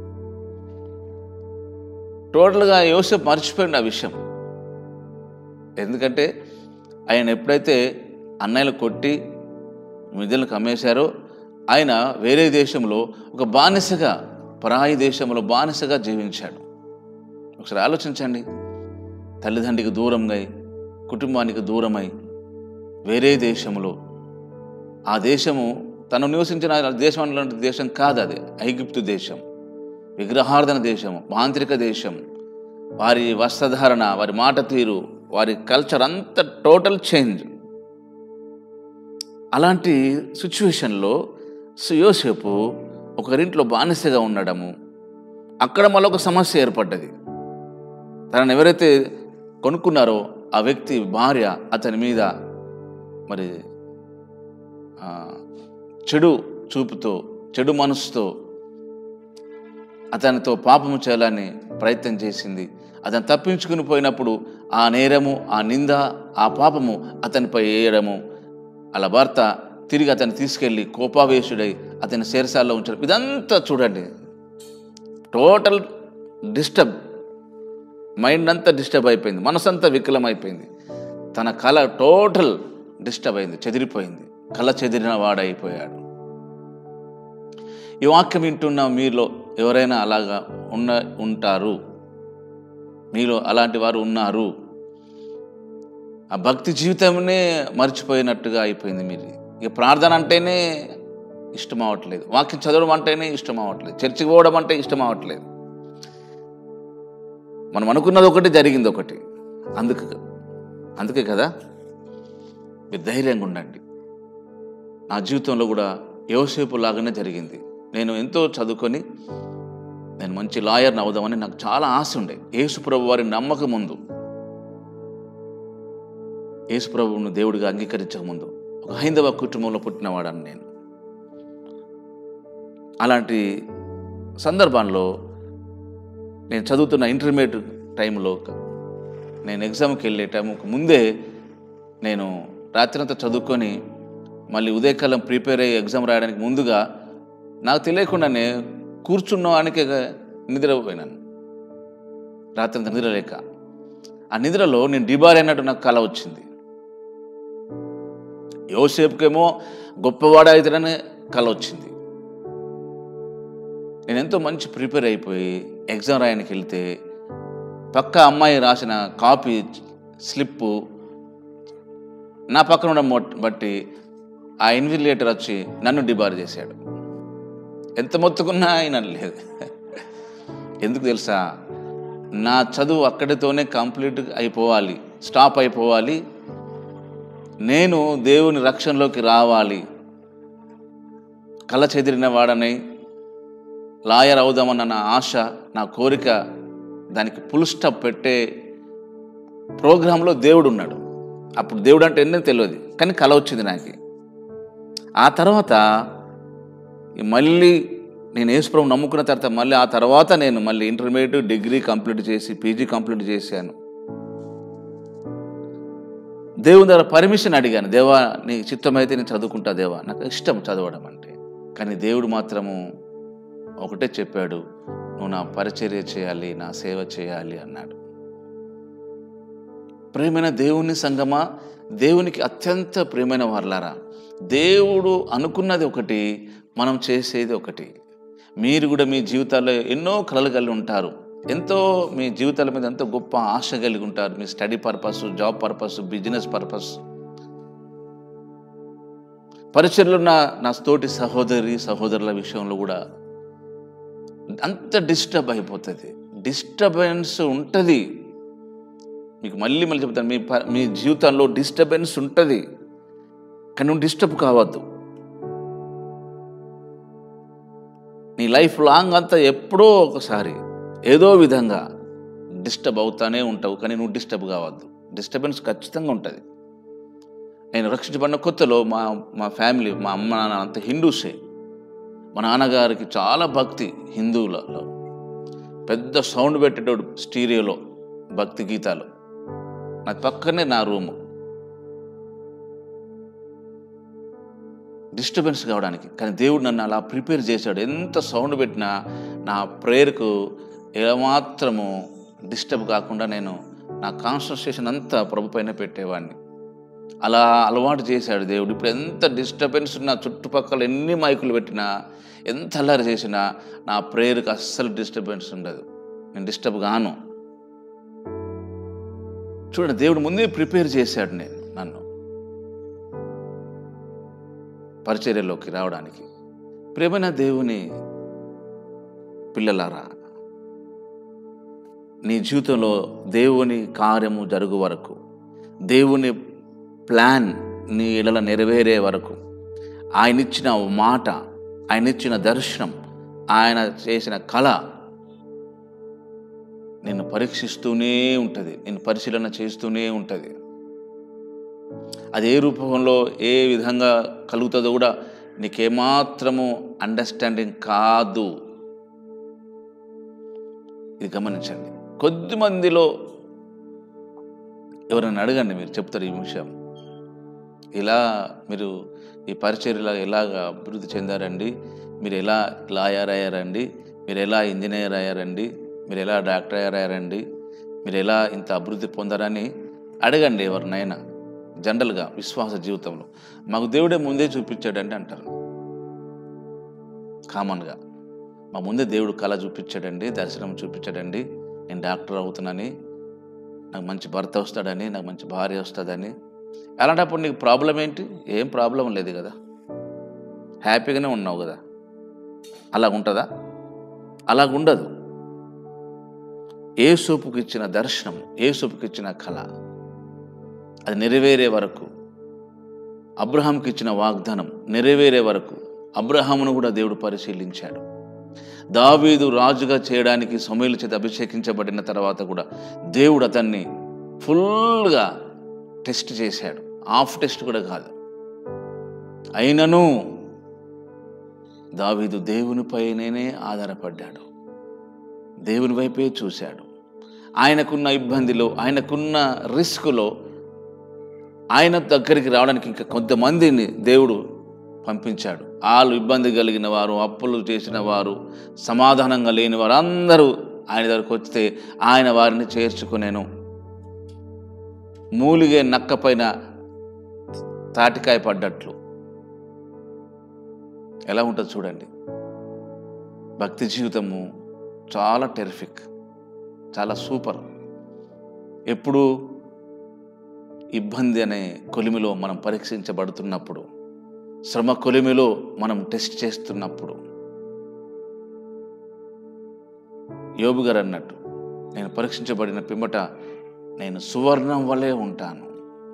Speaker 3: టోటల్గా యోసేపు మర్చిపోయింది ఆ విషయం ఎందుకంటే ఆయన ఎప్పుడైతే అన్నయ్యలు కొట్టి మిద్దెలకు అమ్మేశారో ఆయన వేరే దేశంలో ఒక బానిసగా పరాయి దేశంలో బానిసగా జీవించాడు ఒకసారి ఆలోచించండి తల్లిదండ్రికి దూరంగా కుటుంబానికి దూరమై వేరే దేశంలో ఆ దేశము తను నివసించిన దేశం అన్నటువంటి దేశం కాదు అది ఐగుప్తు దేశం విగ్రహార్థన దేశం మాంత్రిక దేశం వారి వస్త్రధారణ వారి మాట తీరు వారి కల్చర్ అంతా టోటల్ చేంజ్ అలాంటి సిచ్యువేషన్లో యోసేపు ఒకరింట్లో బానిసగా ఉండడము అక్కడ మళ్ళొక సమస్య ఏర్పడ్డది తనను ఎవరైతే కొనుక్కున్నారో ఆ వ్యక్తి భార్య అతని మీద మరి ఆ, చెడు చూపుతో చెడు మనసుతో అతనితో పాపము చేయాలని ప్రయత్నం చేసింది అతను తప్పించుకుని పోయినప్పుడు ఆ నేరము ఆ నింద ఆ పాపము అతనిపై వేయడము అలా భర్త తిరిగి అతన్ని తీసుకెళ్ళి కోపావేశుడై అతని శేరసాల్లో ఉంచడం ఇదంతా చూడండి టోటల్ డిస్టర్బ్ మైండ్ అంతా డిస్టర్బ్ అయిపోయింది మనసు అంతా వికలం అయిపోయింది తన కళ టోటల్ డిస్టర్బ్ అయింది చెదిరిపోయింది కళ చెదిరిన వాడైపోయాడు ఈ వాక్యం వింటున్న మీలో ఎవరైనా అలాగా ఉన్న ఉంటారు మీలో అలాంటి వారు ఉన్నారు ఆ భక్తి జీవితంనే మర్చిపోయినట్టుగా అయిపోయింది మీరు ఇక ప్రార్థన అంటేనే ఇష్టం అవ్వట్లేదు వాక్యం చదవడం అంటేనే ఇష్టం అవ్వట్లేదు చర్చికి పోవడం అంటే ఇష్టం అవ్వట్లేదు మనం అనుకున్నది ఒకటి జరిగింది ఒకటి అందుకు అందుకే కదా మీరు ధైర్యంగా ఉండండి నా జీవితంలో కూడా యోసేపు లాగానే జరిగింది నేను ఎంతో చదువుకొని నేను మంచి లాయర్ని అవుదామని నాకు చాలా ఆశ ఉండే యేసుప్రభు వారి నమ్మక ముందు యేసుప్రభువును దేవుడిగా అంగీకరించక ముందు ఒక హైందవ కుటుంబంలో పుట్టినవాడని నేను అలాంటి సందర్భంలో నేను చదువుతున్న ఇంటర్మీడియట్ టైంలో నేను ఎగ్జామ్కి వెళ్ళే టైంకి ముందే నేను రాత్రంతా చదువుకొని మళ్ళీ ఉదయకాలం ప్రిపేర్ అయ్యి ఎగ్జామ్ రాయడానికి ముందుగా నాకు తెలియకుండానే కూర్చున్నవానికి నిద్రపోయినాను రాత్రంతా నిద్ర లేక ఆ నిద్రలో నేను డిబార్ అయినట్టు నాకు కళ వచ్చింది యోసేపుకేమో గొప్పవాడు అవుతాడని కళ వచ్చింది నేను ఎంతో మంచి ప్రిపేర్ అయిపోయి ఎగ్జామ్ రాయడానికి వెళ్తే పక్క అమ్మాయి రాసిన కాపీ స్లిప్పు నా పక్కన ఉండడం మొట్- బట్టి ఆ ఇన్విజిలేటర్ వచ్చి నన్ను డిబార్ చేశాడు ఎంత మొత్తుకున్నా ఆయన లేదు ఎందుకు తెలుసా నా చదువు అక్కడితోనే కంప్లీట్ అయిపోవాలి స్టాప్ అయిపోవాలి నేను దేవుని రక్షణలోకి రావాలి కళ చెదిరిన వాడని లాయర్ అవుదామన్న నా ఆశ నా కోరిక దానికి ఫుల్ స్టాప్ పెట్టే ప్రోగ్రాంలో దేవుడు ఉన్నాడు అప్పుడు దేవుడు అంటే ఎన్నో తెలియదు కానీ కళ వచ్చింది నాకు ఆ తర్వాత ఈ మళ్ళీ నేను యేసుప్రభు నమ్ముకున్న తర్వాత మళ్ళీ ఆ తర్వాత నేను మళ్ళీ ఇంటర్మీడియట్ డిగ్రీ కంప్లీట్ చేసి పీజీ కంప్లీట్ చేశాను దేవుని దగ్గర పర్మిషన్ అడిగాను దేవా నీ చిత్తమైతే నేను చదువుకుంటా దేవా నాకు ఇష్టం చదవడం అంటే కానీ దేవుడు మాత్రము ఒకటే చెప్పాడు నువ్వు నా పరిచర్య చేయాలి నా సేవ చేయాలి అన్నాడు ప్రియమైన దేవుని సంగమా దేవునికి అత్యంత ప్రియమైన వారలారా దేవుడు అనుకున్నది ఒకటి మనం చేసేది ఒకటి మీరు కూడా మీ జీవితాల్లో ఎన్నో కలలు కలిగి ఉంటారు ఎంతో మీ జీవితాల మీద ఎంతో గొప్ప ఆశ కలిగి ఉంటారు మీ study purpose job purpose business purpose పరిచయలో ఉన్న నా తోటి సహోదరి సహోదరుల విషయంలో కూడా అంత డిస్టర్బ్ అయిపోతుంది డిస్టర్బెన్స్ ఉంటుంది మీకు మళ్ళీ మళ్ళీ చెప్తాను మీ ప- మీ జీవితంలో డిస్టర్బెన్స్ ఉంటుంది కానీ నువ్వు డిస్టర్బ్ కావద్దు నీ లైఫ్ లాంగ్ అంతా ఎప్పుడో ఒకసారి ఏదో విధంగా డిస్టర్బ్ అవుతానే ఉంటావు కానీ నువ్వు డిస్టర్బ్ కావద్దు డిస్టర్బెన్స్ ఖచ్చితంగా ఉంటుంది నేను రక్షించబడిన కొత్తలో మా మా ఫ్యామిలీ మా అమ్మ నాన్న అంత హిందూసే మా నాన్నగారికి చాలా భక్తి హిందువులలో పెద్ద సౌండ్ పెట్టేటోడు స్టీరియోలో భక్తి గీతాలు నాకు పక్కనే నా రూము డిస్టర్బెన్స్ కావడానికి కానీ దేవుడు నన్ను అలా ప్రిపేర్ చేశాడు ఎంత సౌండ్ పెట్టినా నా ప్రేయర్కు ఏమాత్రము డిస్టర్బ్ కాకుండా నేను నా కాన్సన్ట్రేషన్ అంతా ప్రభు పైన పెట్టేవాడిని అలా అలవాటు చేశాడు దేవుడు ఇప్పుడు ఎంత డిస్టర్బెన్స్ ఉన్నా చుట్టుపక్కల ఎన్ని మైకులు పెట్టినా ఎంత అల్లరి చేసినా నా ప్రేయర్కి అస్సలు డిస్టర్బెన్స్ ఉండదు నేను డిస్టర్బ్ గాను చూడండి దేవుడు ముందే ప్రిపేర్ చేశాడు నేను నన్ను పరిచర్యలోకి రావడానికి ప్రేమైన దేవుని పిల్లలారా నీ జీవితంలో దేవుని కార్యము జరుగు వరకు దేవుని ప్లాన్ నీ ఇళ్ళ నెరవేరే వరకు ఆయన ఇచ్చిన మాట ఆయన ఇచ్చిన దర్శనం ఆయన చేసిన కళ నిన్ను పరీక్షిస్తూనే ఉంటుంది నిన్ను పరిశీలన చేస్తూనే ఉంటుంది అది ఏ రూపంలో ఏ విధంగా కలుగుతుందో కూడా నీకేమాత్రము అండర్స్టాండింగ్ కాదు ఇది గమనించండి కొద్ది మందిలో ఎవరైనా అడగండి మీరు చెప్తారు ఈ విషయం ఇలా మీరు ఈ పరిచర్యలా ఎలాగ అభివృద్ధి చెందారండి మీరు ఎలా లాయర్ అయ్యారండి మీరు ఎలా ఇంజనీర్ అయ్యారండి మీరు ఎలా డాక్టర్ అయ్యారండి మీరు ఎలా ఇంత అభివృద్ధి పొందారని అడగండి ఎవరినైనా జనరల్గా విశ్వాస జీవితంలో మాకు దేవుడే ముందే చూపించాడండి అంటారు కామన్గా మా ముందే దేవుడు కళ చూపించాడండి దర్శనం చూపించాడండి నేను డాక్టర్ అవుతున్నానని నాకు మంచి భర్త వస్తాడని నాకు మంచి భార్య వస్తుందని అలాంటప్పుడు నీకు ప్రాబ్లం ఏంటి ఏం ప్రాబ్లం లేదు కదా హ్యాపీగానే ఉన్నావు కదా అలా ఉంటుందా అలా ఉండదు ఏ సూపుకి ఇచ్చిన దర్శనం ఏ సూపుకి ఇచ్చిన కళ అది నెరవేరే వరకు అబ్రహాంకి ఇచ్చిన వాగ్దానం నెరవేరే వరకు అబ్రహామును కూడా దేవుడు పరిశీలించాడు దావీదు రాజుగా చేయడానికి సమయల చేత అభిషేకించబడిన తర్వాత కూడా దేవుడు అతన్ని ఫుల్గా టెస్ట్ చేశాడు హాఫ్ టెస్ట్ కూడా కాదు అయినను దావీదు దేవునిపైనే ఆధారపడ్డాడు దేవుని వైపే చూశాడు ఆయనకున్న ఇబ్బందిలో ఆయనకున్న రిస్క్లో ఆయన దగ్గరికి రావడానికి ఇంకా కొంతమందిని దేవుడు పంపించాడు వాళ్ళు ఇబ్బంది కలిగిన వారు అప్పులు చేసిన వారు సమాధానంగా లేని వారు అందరూ ఆయన దగ్గరకు వస్తే ఆయన వారిని చేర్చుకునేను మూలిగే నక్క పైన తాటికాయ పడ్డట్లు ఎలా ఉంటుంది చూడండి భక్తి జీవితము చాలా టెరిఫిక్ చాలా సూపర్ ఎప్పుడు ఇబ్బంది అనే కొలిమిలో మనం పరీక్షించబడుతున్నప్పుడు శ్రమ కొలిమిలో మనం టెస్ట్ చేస్తున్నప్పుడు యోబు గారు అన్నట్టు నేను పరీక్షించబడిన పిమ్మట నేను సువర్ణం వలె ఉంటాను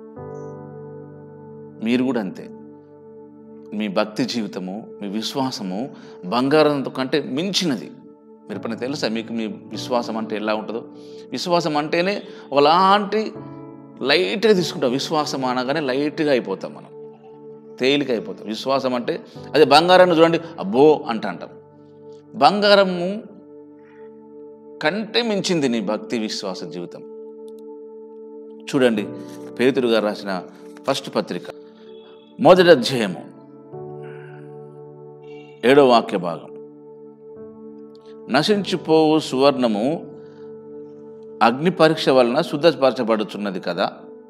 Speaker 3: మీరు కూడా అంతే మీ భక్తి జీవితము మీ విశ్వాసము బంగారం కంటే మించినది మీరు పని తెలుసా మీకు మీ విశ్వాసం అంటే ఎలా ఉంటుందో విశ్వాసం అంటేనే ఒకలాంటి లైట్గా తీసుకుంటాం విశ్వాసం అనగానే లైట్గా అయిపోతాం మనం తేలిక అయిపోతాం విశ్వాసం అంటే అదే బంగారాన్ని చూడండి అబ్బో అంట అంటాం బంగారము కంటే మించింది నీ భక్తి విశ్వాస జీవితం చూడండి పేతురు గారు రాసిన ఫస్ట్ పత్రిక మొదటి అధ్యాయము ఏడో వాక్య భాగం నశించిపోవు సువర్ణము అగ్ని పరీక్ష వలన శుద్ధపరచబడుచున్నది కదా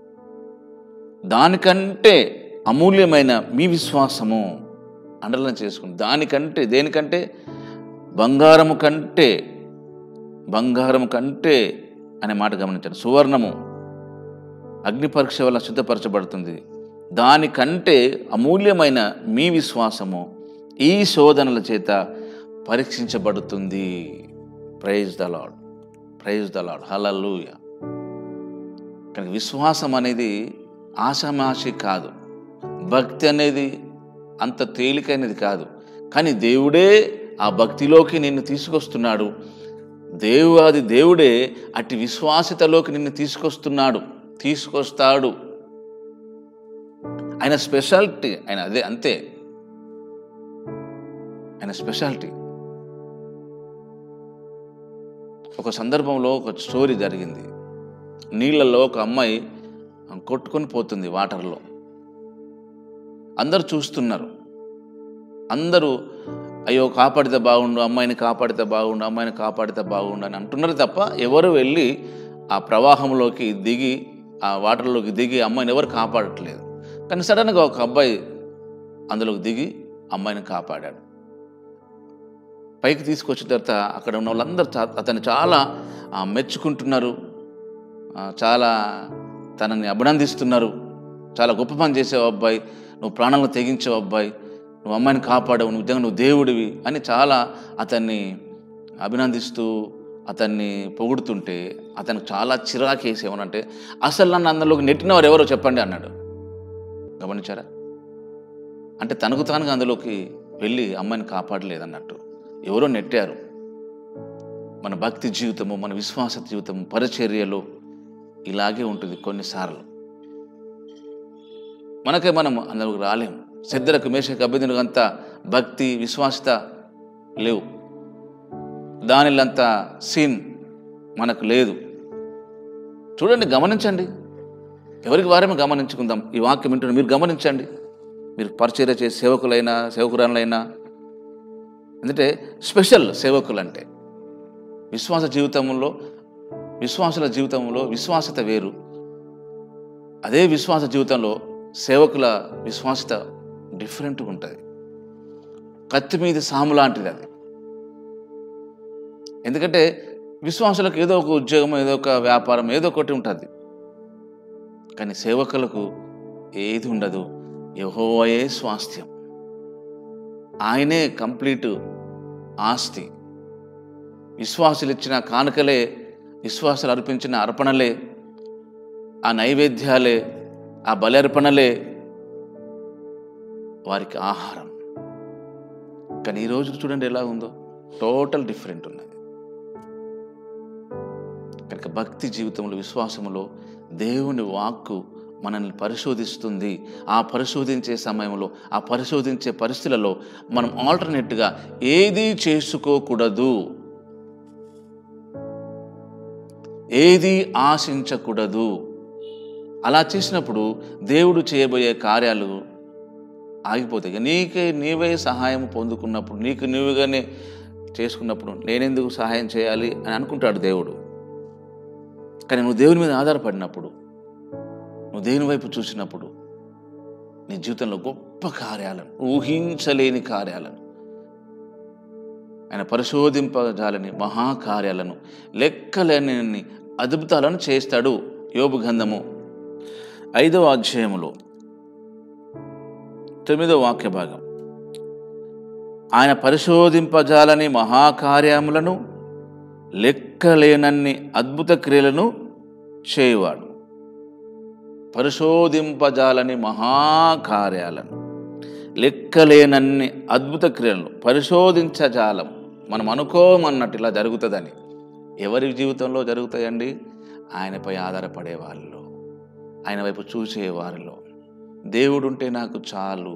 Speaker 3: దానికంటే అమూల్యమైన మీ విశ్వాసము అండర్లైన్ చేసుకుని దానికంటే దేనికంటే బంగారము కంటే బంగారము కంటే అనే మాట గమనించండి సువర్ణము అగ్ని పరీక్ష వల్ల శుద్ధపరచబడుతుంది దానికంటే అమూల్యమైన మీ విశ్వాసము ఈ శోధనల చేత పరీక్షించబడుతుంది praise the Lord praise the Lord hallelujah కనుక విశ్వాసం అనేది ఆషామాషి కాదు భక్తి అనేది అంత తేలికైనది కాదు కానీ దేవుడే ఆ భక్తిలోకి నిన్ను తీసుకొస్తున్నాడు దేవువాది దేవుడే అట్టి విశ్వాసితలోకి నిన్ను తీసుకొస్తున్నాడు తీసుకొస్తాడు ఆయన స్పెషాలిటీ ఆయన అదే అంతే ఆయన స్పెషాలిటీ ఒక సందర్భంలో ఒక స్టోరీ జరిగింది నీళ్ళల్లో ఒక అమ్మాయి కొట్టుకొని పోతుంది వాటర్లో అందరు చూస్తున్నారు అందరూ అయ్యో కాపాడితే బాగుండు అమ్మాయిని కాపాడితే బాగుండు అమ్మాయిని కాపాడితే బాగుండు అని అంటున్నారు తప్ప ఎవరు వెళ్ళి ఆ ప్రవాహంలోకి దిగి ఆ వాటర్లోకి దిగి అమ్మాయిని ఎవరు కాపాడట్లేదు కానీ సడన్గా ఒక అబ్బాయి అందులోకి దిగి అమ్మాయిని కాపాడాడు పైకి తీసుకొచ్చిన తర్వాత అక్కడ ఉన్న వాళ్ళందరూ చా- అతన్ని చాలా ఆ, మెచ్చుకుంటున్నారు ఆ, చాలా తనని అభినందిస్తున్నారు చాలా గొప్ప పని చేసావు అబ్బాయి నువ్వు ప్రాణాలను తెగించావు అబ్బాయి నువ్వు అమ్మాయిని కాపాడవు నువ్వు నిజంగా నువ్వు దేవుడివి అని చాలా అతన్ని అభినందిస్తూ అతన్ని పొగుడుతుంటే అతనికి చాలా చిరాకేసి ఏమనంటే అసలు నన్ను అందులోకి నెట్టినవారు ఎవరో చెప్పండి అన్నాడు గమనించారా అంటే తనకు తానుగా అందులోకి వెళ్ళి అమ్మాయిని కాపాడలేదన్నట్టు ఎవరో నెట్టారు మన భక్తి జీవితము మన విశ్వాస జీవితము పరిచర్యలు ఇలాగే ఉంటుంది కొన్నిసార్లు మనకే మనం అందులోకి రాలేము సిద్ధరకు మేషకు అభ్యర్థులకు అంతా భక్తి విశ్వాసత లేవు దానిలంత సీన్ మనకు లేదు చూడండి గమనించండి ఎవరికి వారేమో గమనించుకుందాం ఈ వాక్యం వింటున్న మీరు గమనించండి మీరు పరిచర్య చేసే సేవకులైనా సేవకురాలైనా ఎందుకంటే స్పెషల్ సేవకులు అంటే విశ్వాస జీవితంలో విశ్వాసుల జీవితంలో విశ్వాసత వేరు అదే విశ్వాస జీవితంలో సేవకుల విశ్వాసత డిఫరెంట్గా ఉంటుంది కత్తి మీద సాము లాంటిది అది ఎందుకంటే విశ్వాసులకు ఏదో ఒక ఉద్యోగం ఏదో ఒక వ్యాపారం ఏదో ఒకటి ఉంటుంది కానీ సేవకులకు ఏది ఉండదు యహోవయే స్వాస్థ్యం ఆయనే కంప్లీట్ ఆస్తి విశ్వాసులు ఇచ్చిన కానుకలే విశ్వాసులు అర్పించిన అర్పణలే ఆ నైవేద్యాలే ఆ బలి అర్పణలే వారికి ఆహారం కానీ ఈ రోజు చూడండి ఎలా ఉందో టోటల్ డిఫరెంట్ ఉన్నది కనుక భక్తి జీవితంలో విశ్వాసములో దేవుని వాక్కు మనల్ని పరిశోధిస్తుంది ఆ పరిశోధించే సమయంలో ఆ పరిశోధించే పరిస్థితులలో మనం ఆల్టర్నేట్గా ఏది చేసుకోకూడదు ఏది ఆశించకూడదు అలా చేసినప్పుడు దేవుడు చేయబోయే కార్యాలు ఆగిపోతాయి ఇక నీకే నీవే సహాయం పొందుకున్నప్పుడు నీకు నీవుగానే చేసుకున్నప్పుడు నేనెందుకు సహాయం చేయాలి అని అనుకుంటాడు దేవుడు కానీ నువ్వు దేవుని మీద ఆధారపడినప్పుడు నువ్వు దేవుని వైపు చూసినప్పుడు నీ జీవితంలో గొప్ప కార్యాలను ఊహించలేని కార్యాలను ఆయన పరిశోధింపజాలని మహాకార్యాలను లెక్కలేని అద్భుతాలను చేస్తాడు యోబు గంధము ఐదవ అధ్యాయములో తొమ్మిదవ వాక్య భాగం ఆయన పరిశోధింపజాలని మహాకార్యములను లెక్కలేనన్ని అద్భుత క్రియలను చేయువాడు పరిశోధింపజాలని మహాకార్యాలను లెక్కలేనన్ని అద్భుత క్రియలను పరిశోధించజాలం మనం అనుకోమన్నట్టు ఇలా జరుగుతుందని ఎవరి జీవితంలో జరుగుతాయండి ఆయనపై ఆధారపడే వాళ్ళలో ఆయన వైపు చూసే వారిలో దేవుడుంటే నాకు చాలు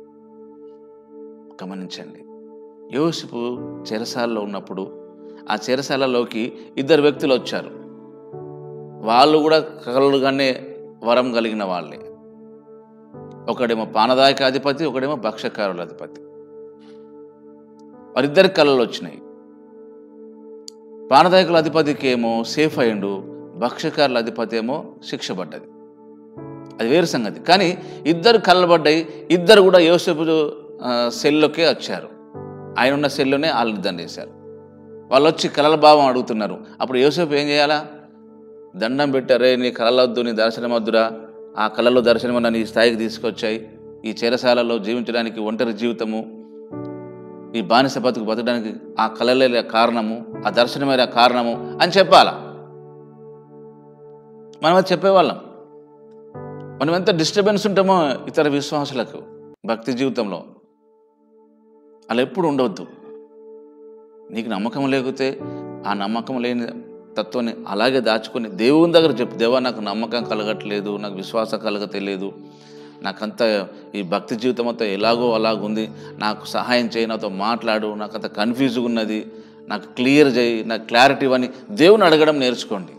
Speaker 3: గమనించండి యోసిపు చెరసాలలో ఉన్నప్పుడు ఆ చెరసాలలోకి ఇద్దరు వ్యక్తులు వచ్చారు వాళ్ళు కూడా కలలుగానే వరం కలిగిన వాళ్ళే ఒకడేమో పానదాయక అధిపతి ఒకడేమో భక్షకారుల అధిపతి వారిద్దరి కళలు వచ్చినాయి పానదాయకుల అధిపతికి ఏమో సేఫ్ అయిండు భక్షకారుల అధిపతి ఏమో శిక్ష పడ్డది అది వేరు సంగతి కానీ ఇద్దరు కళ్ళబడ్డాయి ఇద్దరు కూడా యోసేపు ఆ, సెల్లోకే వచ్చారు ఆయన ఉన్న సెల్లోనే వాళ్ళు దండ వేశారు వాళ్ళు వచ్చి కళల భావం అడుగుతున్నారు అప్పుడు యోసేపు ఏం చేయాలా దండం పెట్టారే నీ కళలొద్దు నీ దర్శనం వద్దురా ఆ కళలో దర్శనం నీ స్థాయికి తీసుకొచ్చాయి ఈ చెరసాలలో జీవించడానికి ఒంటరి జీవితము ఈ బానిస బతుకు బతకడానికి ఆ కళలే కారణము ఆ దర్శనమే కారణము అని చెప్పాలా మనం అది చెప్పేవాళ్ళం మనం ఎంత డిస్టర్బెన్స్ ఉంటామో ఇతర విశ్వాసులకు భక్తి జీవితంలో అలా ఎప్పుడు ఉండవద్దు నీకు నమ్మకం లేకపోతే ఆ నమ్మకం లేని తత్వాన్ని అలాగే దాచుకొని దేవుని దగ్గర చెప్పు దేవా నాకు నమ్మకం కలగట్లేదు నాకు విశ్వాసం కలగతలేదు నాకంత ఈ భక్తి జీవితం అంతా ఎలాగో అలాగుంది నాకు సహాయం చేయి నాతో మాట్లాడు నాకు అంత కన్ఫ్యూజ్గా ఉన్నది నాకు క్లియర్ చేయి నాకు క్లారిటీ ఇవ్వని దేవుని అడగడం నేర్చుకోండి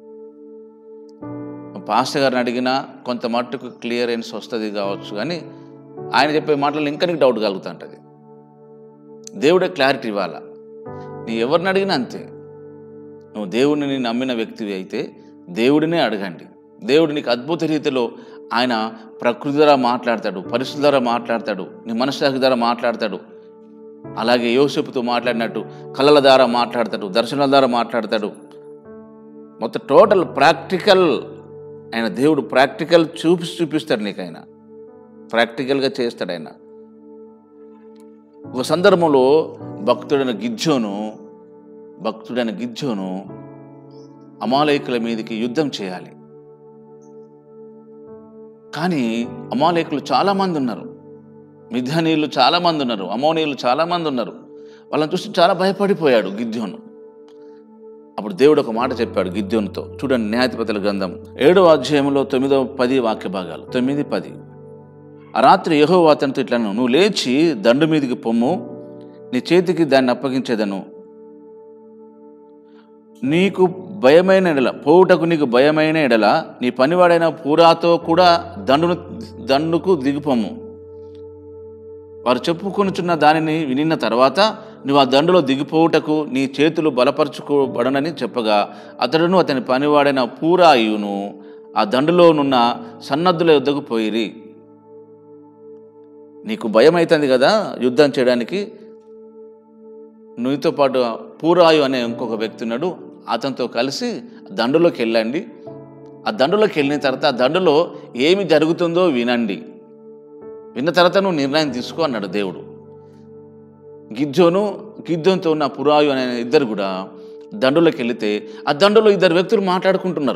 Speaker 3: పాస్టర్ గారిని అడిగినా కొంత మట్టుకు క్లియరెన్స్ వస్తుంది కావచ్చు కానీ ఆయన చెప్పే మాటలు ఇంకా నీకు డౌట్ కలుగుతుంటుంది దేవుడే క్లారిటీ ఇవ్వాలా నీ ఎవరిని అడిగినా అంతే నువ్వు దేవుడిని నమ్మిన వ్యక్తివి అయితే దేవుడినే అడగండి దేవుడు నీకు అద్భుత రీతిలో ఆయన ప్రకృతి ద్వారా మాట్లాడతాడు పరిస్థితుల ద్వారా మాట్లాడతాడు నీ మనశ్శాఖ ద్వారా మాట్లాడతాడు అలాగే యోసేపుతో మాట్లాడినట్టు కళల ద్వారా మాట్లాడతాడు దర్శనాల ద్వారా మాట్లాడతాడు మొత్తం టోటల్ ప్రాక్టికల్ ఆయన దేవుడు ప్రాక్టికల్ చూపి చూపిస్తాడు నీకు ఆయన ప్రాక్టికల్గా చేస్తాడు ఆయన ఒక సందర్భంలో భక్తుడైన గిజ్జోను భక్తుడైన గిజ్జోను అమాలేకుల మీదకి యుద్ధం చేయాలి కానీ అమాలేకులు చాలామంది ఉన్నారు మిథానీయులు చాలామంది ఉన్నారు అమోనీయులు చాలామంది ఉన్నారు వాళ్ళని చూసి చాలా భయపడిపోయాడు గిద్యోను అప్పుడు దేవుడు ఒక మాట చెప్పాడు గిద్యోనుతో చూడండి న్యాయధిపతుల గ్రంథం ఏడవ అధ్యాయంలో తొమ్మిదవ పది వాక్య భాగాలు తొమ్మిది పది ఆ రాత్రి యహో అతనితో ఇట్లా అన్నాడు, నువ్వు లేచి దండు మీదికి పొమ్ము నీ చేతికి దాన్ని అప్పగించేదను నీకు భయమైన ఎడల పోవుటకు నీకు భయమైన ఎడల నీ పనివాడైన పూరాతో కూడా దండును దండుకు దిగిపోము వారు చెప్పుకొనుచున్న దానిని వినిన తర్వాత నువ్వు ఆ దండులో దిగిపోవుటకు నీ చేతులు బలపరచుకోబడనని చెప్పగా అతడును అతని పనివాడైన పూరాయును ఆ దండులోనున్న సన్నద్ధుల యుద్ధకు పోయిరి నీకు భయం అవుతుంది కదా యుద్ధం చేయడానికి నీతో పాటు పూరాయు అనే ఇంకొక వ్యక్తి ఉన్నాడు అతనితో కలిసి దండులోకి వెళ్ళండి ఆ దండులోకి వెళ్ళిన తర్వాత ఆ దండులో ఏమి జరుగుతుందో వినండి విన్న తర్వాత నువ్వు నిర్ణయం తీసుకో అన్నాడు దేవుడు గిజ్జోను గిజ్జోన్తో ఉన్న పురాయు అనే ఇద్దరు కూడా దండులోకి వెళితే ఆ దండులో ఇద్దరు వ్యక్తులు మాట్లాడుకుంటున్నారు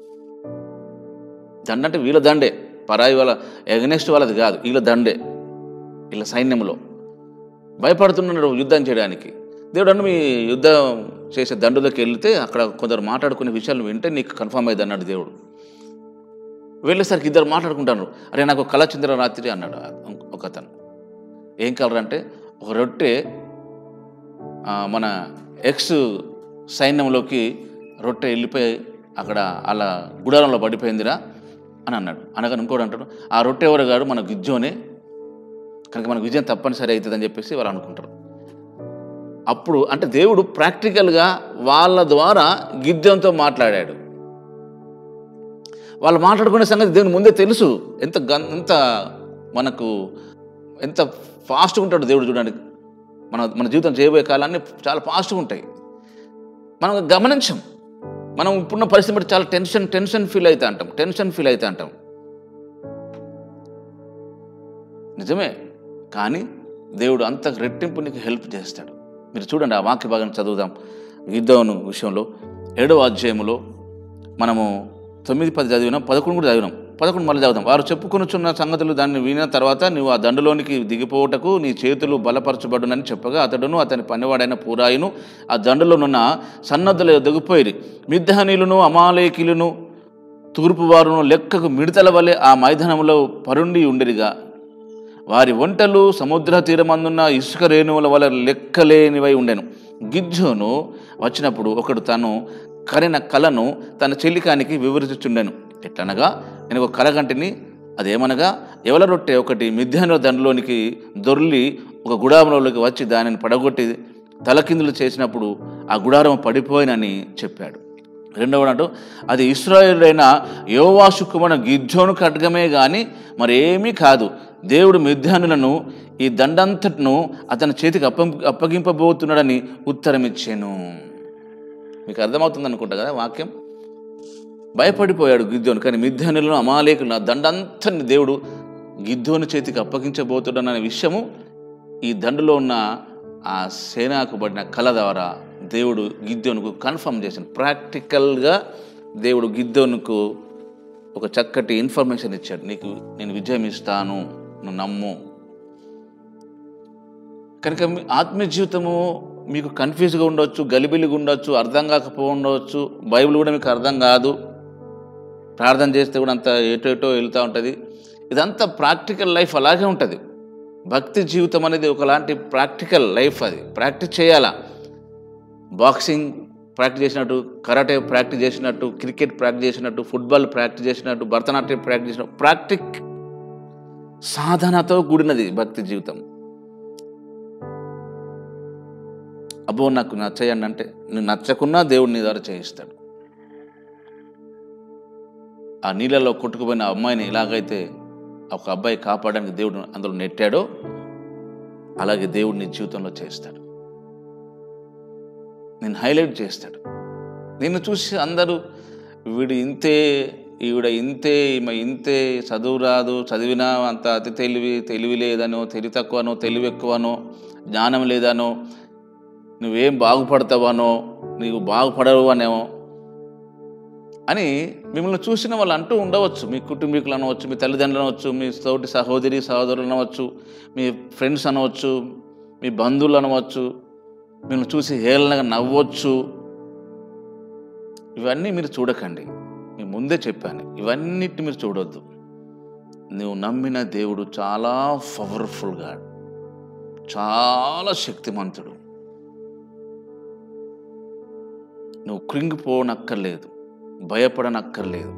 Speaker 3: దండ అంటే వీళ్ళ దండే పరాయి వాళ్ళ ఎగనెస్ట్ వాళ్ళది కాదు వీళ్ళ దండే వీళ్ళ సైన్యంలో భయపడుతున్నాడు యుద్ధం చేయడానికి దేవుడు అన్న మీ యుద్ధం చేసే దండులోకి వెళ్తే అక్కడ కొందరు మాట్లాడుకునే విషయాలు వింటే నీకు కన్ఫర్మ్ అయ్యింది అన్నాడు దేవుడు వెళ్ళేసరికి ఇద్దరు మాట్లాడుకుంటారు అరే నాకు కళ చంద్ర రాత్రి అన్నాడు ఒక అతను ఏం కలర్ అంటే ఒక రొట్టె ఆ, మన ఎక్స్ సైన్యంలోకి రొట్టె వెళ్ళిపోయి అక్కడ అలా గుడారంలో పడిపోయిందిరా అని అన్నాడు అనగా ఇంకోటి అంటాడు ఆ రొట్టె ఎవరు గారు మన గిజ్జోనే కనుక మనకు విజయం తప్పనిసరి అవుతుందని చెప్పేసి వాళ్ళు అనుకుంటారు అప్పుడు అంటే దేవుడు ప్రాక్టికల్గా వాళ్ళ ద్వారా గిద్దంతో మాట్లాడాడు వాళ్ళు మాట్లాడుకునే సంగతి దేవుని ముందే తెలుసు ఎంత గన్ ఎంత మనకు ఎంత ఫాస్ట్గా ఉంటాడు దేవుడు చూడండి మన మన జీవితం చేయబోయే కాలాన్ని చాలా ఫాస్ట్గా ఉంటాయి మనం గమనించం మనం ఇప్పుడున్న పరిస్థితి బట్టి చాలా టెన్షన్ టెన్షన్ ఫీల్ అవుతా అంటాం టెన్షన్ ఫీల్ అవుతా అంటాం నిజమే కానీ దేవుడు అంత రెట్టింపు నీకు హెల్ప్ చేస్తాడు మీరు చూడండి ఆ వాక్య భాగాన్ని చదువుదాం గిద్దోను విషయంలో ఏడవ అధ్యాయములో మనము తొమ్మిది పది చదివినాం పదకొండు కూడా చదివినాం పదకొండు మళ్ళీ చదువుదాం వారు చెప్పుకొనుచున్న సంగతులు దాన్ని వినిన తర్వాత నువ్వు ఆ దండులోనికి దిగిపోవటకు నీ చేతులు బలపరచబడునని చెప్పగా అతడును అతని పనివాడైన పూరాయును ఆ దండులోనున్న సన్నద్ధుల దిగిపోయి మిద్ధానీయులను అమాలేకిలను తూర్పువారును లెక్కకు మిడతల వలె ఆ మైదానంలో పరుండి ఉండిరిగా వారి వంటలు సముద్ర తీరమందున్న ఇసుక రేణువుల వల్ల లెక్కలేనివై ఉండెను గిజ్జోను వచ్చినప్పుడు ఒకడు తను కరిన కలను తన చెల్లికానికి వివరించుచుండెను ఎట్లనగా నేను ఒక కలగంటిని అదేమనగా ఎవల రొట్టె ఒకటి మిథ్యానుల దండలోనికి దొర్లి ఒక గుడారంలోకి వచ్చి దానిని పడగొట్టి తలకిందులు చేసినప్పుడు ఆ గుడారం పడిపోయినని చెప్పాడు రెండవ నాటు అది ఇస్రాయేలుడైన యోవాసు కుమారుడు గిజ్జోను ఖడ్గమే కానీ మరేమీ కాదు దేవుడు మిథ్యానులను ఈ దండంతటను అతని చేతికి అప్ప అప్పగింపబోతున్నాడని ఉత్తరమిచ్చాను మీకు అర్థమవుతుంది అనుకుంటా కదా వాక్యం భయపడిపోయాడు గిద్దోను కానీ మిథ్యానులను అమాలేకులను ఆ దండంతని దేవుడు గిద్దోని చేతికి అప్పగించబోతున్నాడనే విషయము ఈ దండులో ఉన్న ఆ సేనాకు పడిన కళ ద్వారా దేవుడు గిద్దోనుకు కన్ఫర్మ్ చేశాను ప్రాక్టికల్గా దేవుడు గిద్దోనుకు ఒక చక్కటి ఇన్ఫర్మేషన్ ఇచ్చాడు నీకు నేను విజయం ఇస్తాను నువ్వు నమ్ము కనుక మీ ఆత్మీయ జీవితము మీకు కన్ఫ్యూజ్గా ఉండొచ్చు గలిబిలిగా ఉండొచ్చు అర్థం కాకపో ఉండవచ్చు బైబిల్ కూడా మీకు అర్థం కాదు ప్రార్థన చేస్తే కూడా అంత ఎటో ఎటో వెళ్తూ ఉంటుంది ఇదంతా ప్రాక్టికల్ లైఫ్ అలాగే ఉంటుంది భక్తి జీవితం అనేది ఒకలాంటి ప్రాక్టికల్ లైఫ్ అది ప్రాక్టీస్ చేయాలా బాక్సింగ్ ప్రాక్టీస్ చేసినట్టు కరాటే ప్రాక్టీస్ చేసినట్టు క్రికెట్ ప్రాక్టీస్ చేసినట్టు ఫుట్బాల్ ప్రాక్టీస్ చేసినట్టు భరతనాట్యం ప్రాక్టీస్ చేసినట్టు ప్రాక్టిక్ సాధనతో కూడినది భక్తి జీవితం అబ్బో నాకు నచ్చయండి అంటే నువ్వు నచ్చకున్నా దేవుడు నీ ద్వారా చేయిస్తాడు ఆ నీళ్ళలో కొట్టుకుపోయిన ఆ అమ్మాయిని ఎలాగైతే ఒక అబ్బాయి కాపాడడానికి దేవుడు అందులో నెట్టాడో అలాగే దేవుడు నీ జీవితంలో చేస్తాడు నేను హైలైట్ చేస్తాడు నిన్ను చూసి అందరూ వీడు ఇంతే ఈవిడ ఇంతే ఈమె ఇంతే చదువు రాదు చదివినా అంత అతి తెలివి తెలివి లేదనో తెలివి తక్కువనో తెలివి ఎక్కువనో జ్ఞానం లేదనో నువ్వేం బాగుపడతావనో నీవు బాగుపడవు అనేమో అని మిమ్మల్ని చూసిన వాళ్ళు అంటూ ఉండవచ్చు మీ కుటుంబీకులు అనవచ్చు మీ తల్లిదండ్రులు అనవచ్చు మీ తోటి సహోదరి సహోదరులు అనవచ్చు మీ ఫ్రెండ్స్ అనవచ్చు మీ బంధువులు అనవచ్చు మిమ్మల్ని చూసి హేళనగా నవ్వచ్చు ఇవన్నీ మీరు చూడకండి మీ ముందే చెప్పాను ఇవన్నిటిని మీరు చూడొద్దు నువ్వు నమ్మిన దేవుడు చాలా పవర్ఫుల్గా చాలా శక్తిమంతుడు నువ్వు కృంగిపోనక్కర్లేదు భయపడనక్కర్లేదు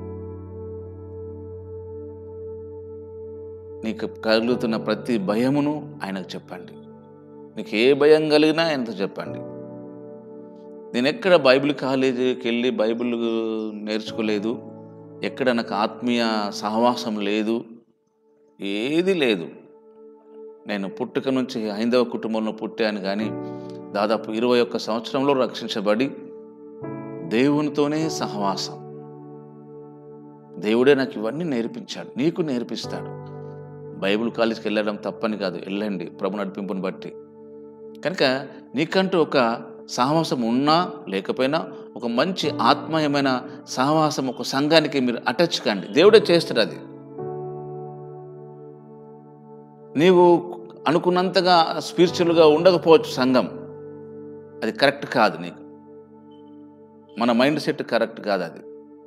Speaker 3: నీకు కలుగుతున్న ప్రతి భయమును ఆయనకు చెప్పండి నీకు ఏ భయం కలిగినా ఆయనతో చెప్పండి నేను ఎక్కడ బైబిల్ కాలేజీకి వెళ్ళి బైబిల్ నేర్చుకోలేదు ఎక్కడ నాకు ఆత్మీయ సహవాసం లేదు ఏది లేదు నేను పుట్టుక నుంచి హైందవ కుటుంబంలో పుట్టాను కానీ దాదాపు ఇరవై ఒక్క సంవత్సరంలో రక్షించబడి దేవునితోనే సహవాసం దేవుడే నాకు ఇవన్నీ నేర్పించాడు నీకు నేర్పిస్తాడు బైబిల్ కాలేజ్కి వెళ్ళడం తప్పని కాదు వెళ్ళండి ప్రభు నడిపింపుని బట్టి కనుక నీకంటూ ఒక సహవాసం ఉన్నా లేకపోయినా ఒక మంచి ఆత్మీయమైన సహవాసం ఒక సంఘానికి మీరు అటాచ్ కండి దేవుడే చేస్తాడు అది నీవు అనుకున్నంతగా స్పిరిచువల్గా ఉండకపోవచ్చు సంఘం అది కరెక్ట్ కాదు నీకు మన మైండ్ సెట్ కరెక్ట్ కాదు అది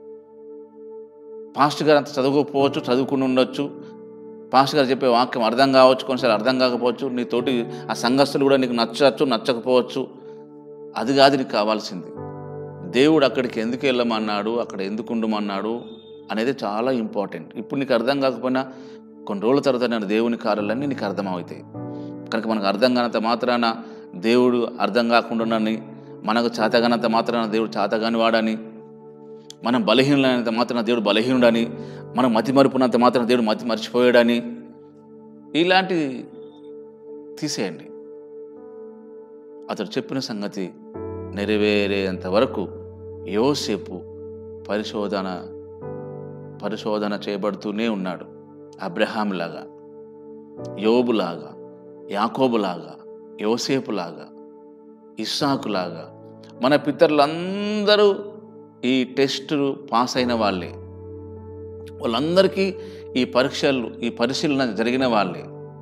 Speaker 3: పాస్టర్ గారు అంత చదువుకోకపోవచ్చు చదువుకుని ఉండొచ్చు పాస్టర్ గారు చెప్పే వాక్యం అర్థం కావచ్చు కొన్నిసార్లు అర్థం కాకపోవచ్చు నీతోటి ఆ సంఘస్థులు కూడా నీకు నచ్చచ్చు నచ్చకపోవచ్చు అది కాదు నీకు కావాల్సింది దేవుడు అక్కడికి ఎందుకు వెళ్ళమన్నాడు అక్కడ ఎందుకు ఉండమన్నాడు అనేది చాలా ఇంపార్టెంట్ ఇప్పుడు నీకు అర్థం కాకపోయినా కొన్ని రోజుల తర్వాత నేను దేవుని కార్యాలన్నీ నీకు అర్థమవుతాయి కనుక మనకు అర్థం కానంత మాత్రాన దేవుడు అర్థం కాకుండానని మనకు చేతగానంత మాత్రాన దేవుడు చేతగాని వాడని మనం బలహీనులైనంత మాత్రాన దేవుడు బలహీనుడని మనం మతి మరుపునంత మాత్రాన దేవుడు మతి మర్చిపోయాడని ఇలాంటి తీసేయండి అతడు చెప్పిన సంగతి నెరవేరేంత వరకు యోసేపు పరిశోధన పరిశోధన చేయబడుతూనే ఉన్నాడు అబ్రహాంలాగా యోబులాగా యాకోబులాగా యోసేపులాగా ఇస్సాకులాగా మన పితరులందరూ ఈ టెస్ట్ పాస్ అయిన వాళ్ళే వాళ్ళందరికీ ఈ పరీక్షలు ఈ పరిశీలన జరిగిన వాళ్ళే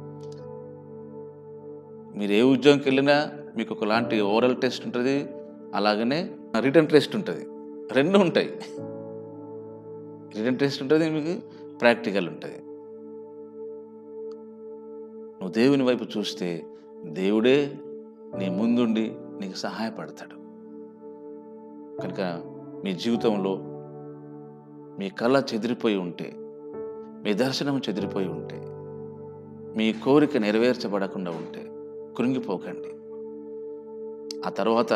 Speaker 3: మీరు ఏ ఉద్యోగంకి వెళ్ళినా మీకు ఒకలాంటి ఓరల్ టెస్ట్ ఉంటుంది అలాగనే రిటర్న్ టెస్ట్ ఉంటుంది రెండు ఉంటాయి రిటర్న్ టెస్ట్ ఉంటుంది మీకు ప్రాక్టికల్ ఉంటుంది నువ్వు దేవుని వైపు చూస్తే దేవుడే నీ ముందుండి నీకు సహాయపడతాడు కనుక మీ జీవితంలో మీ కళ చెదిరిపోయి ఉంటే మీ దర్శనం చెదిరిపోయి ఉంటే మీ కోరిక నెరవేర్చబడకుండా ఉంటే కృంగిపోకండి ఆ తర్వాత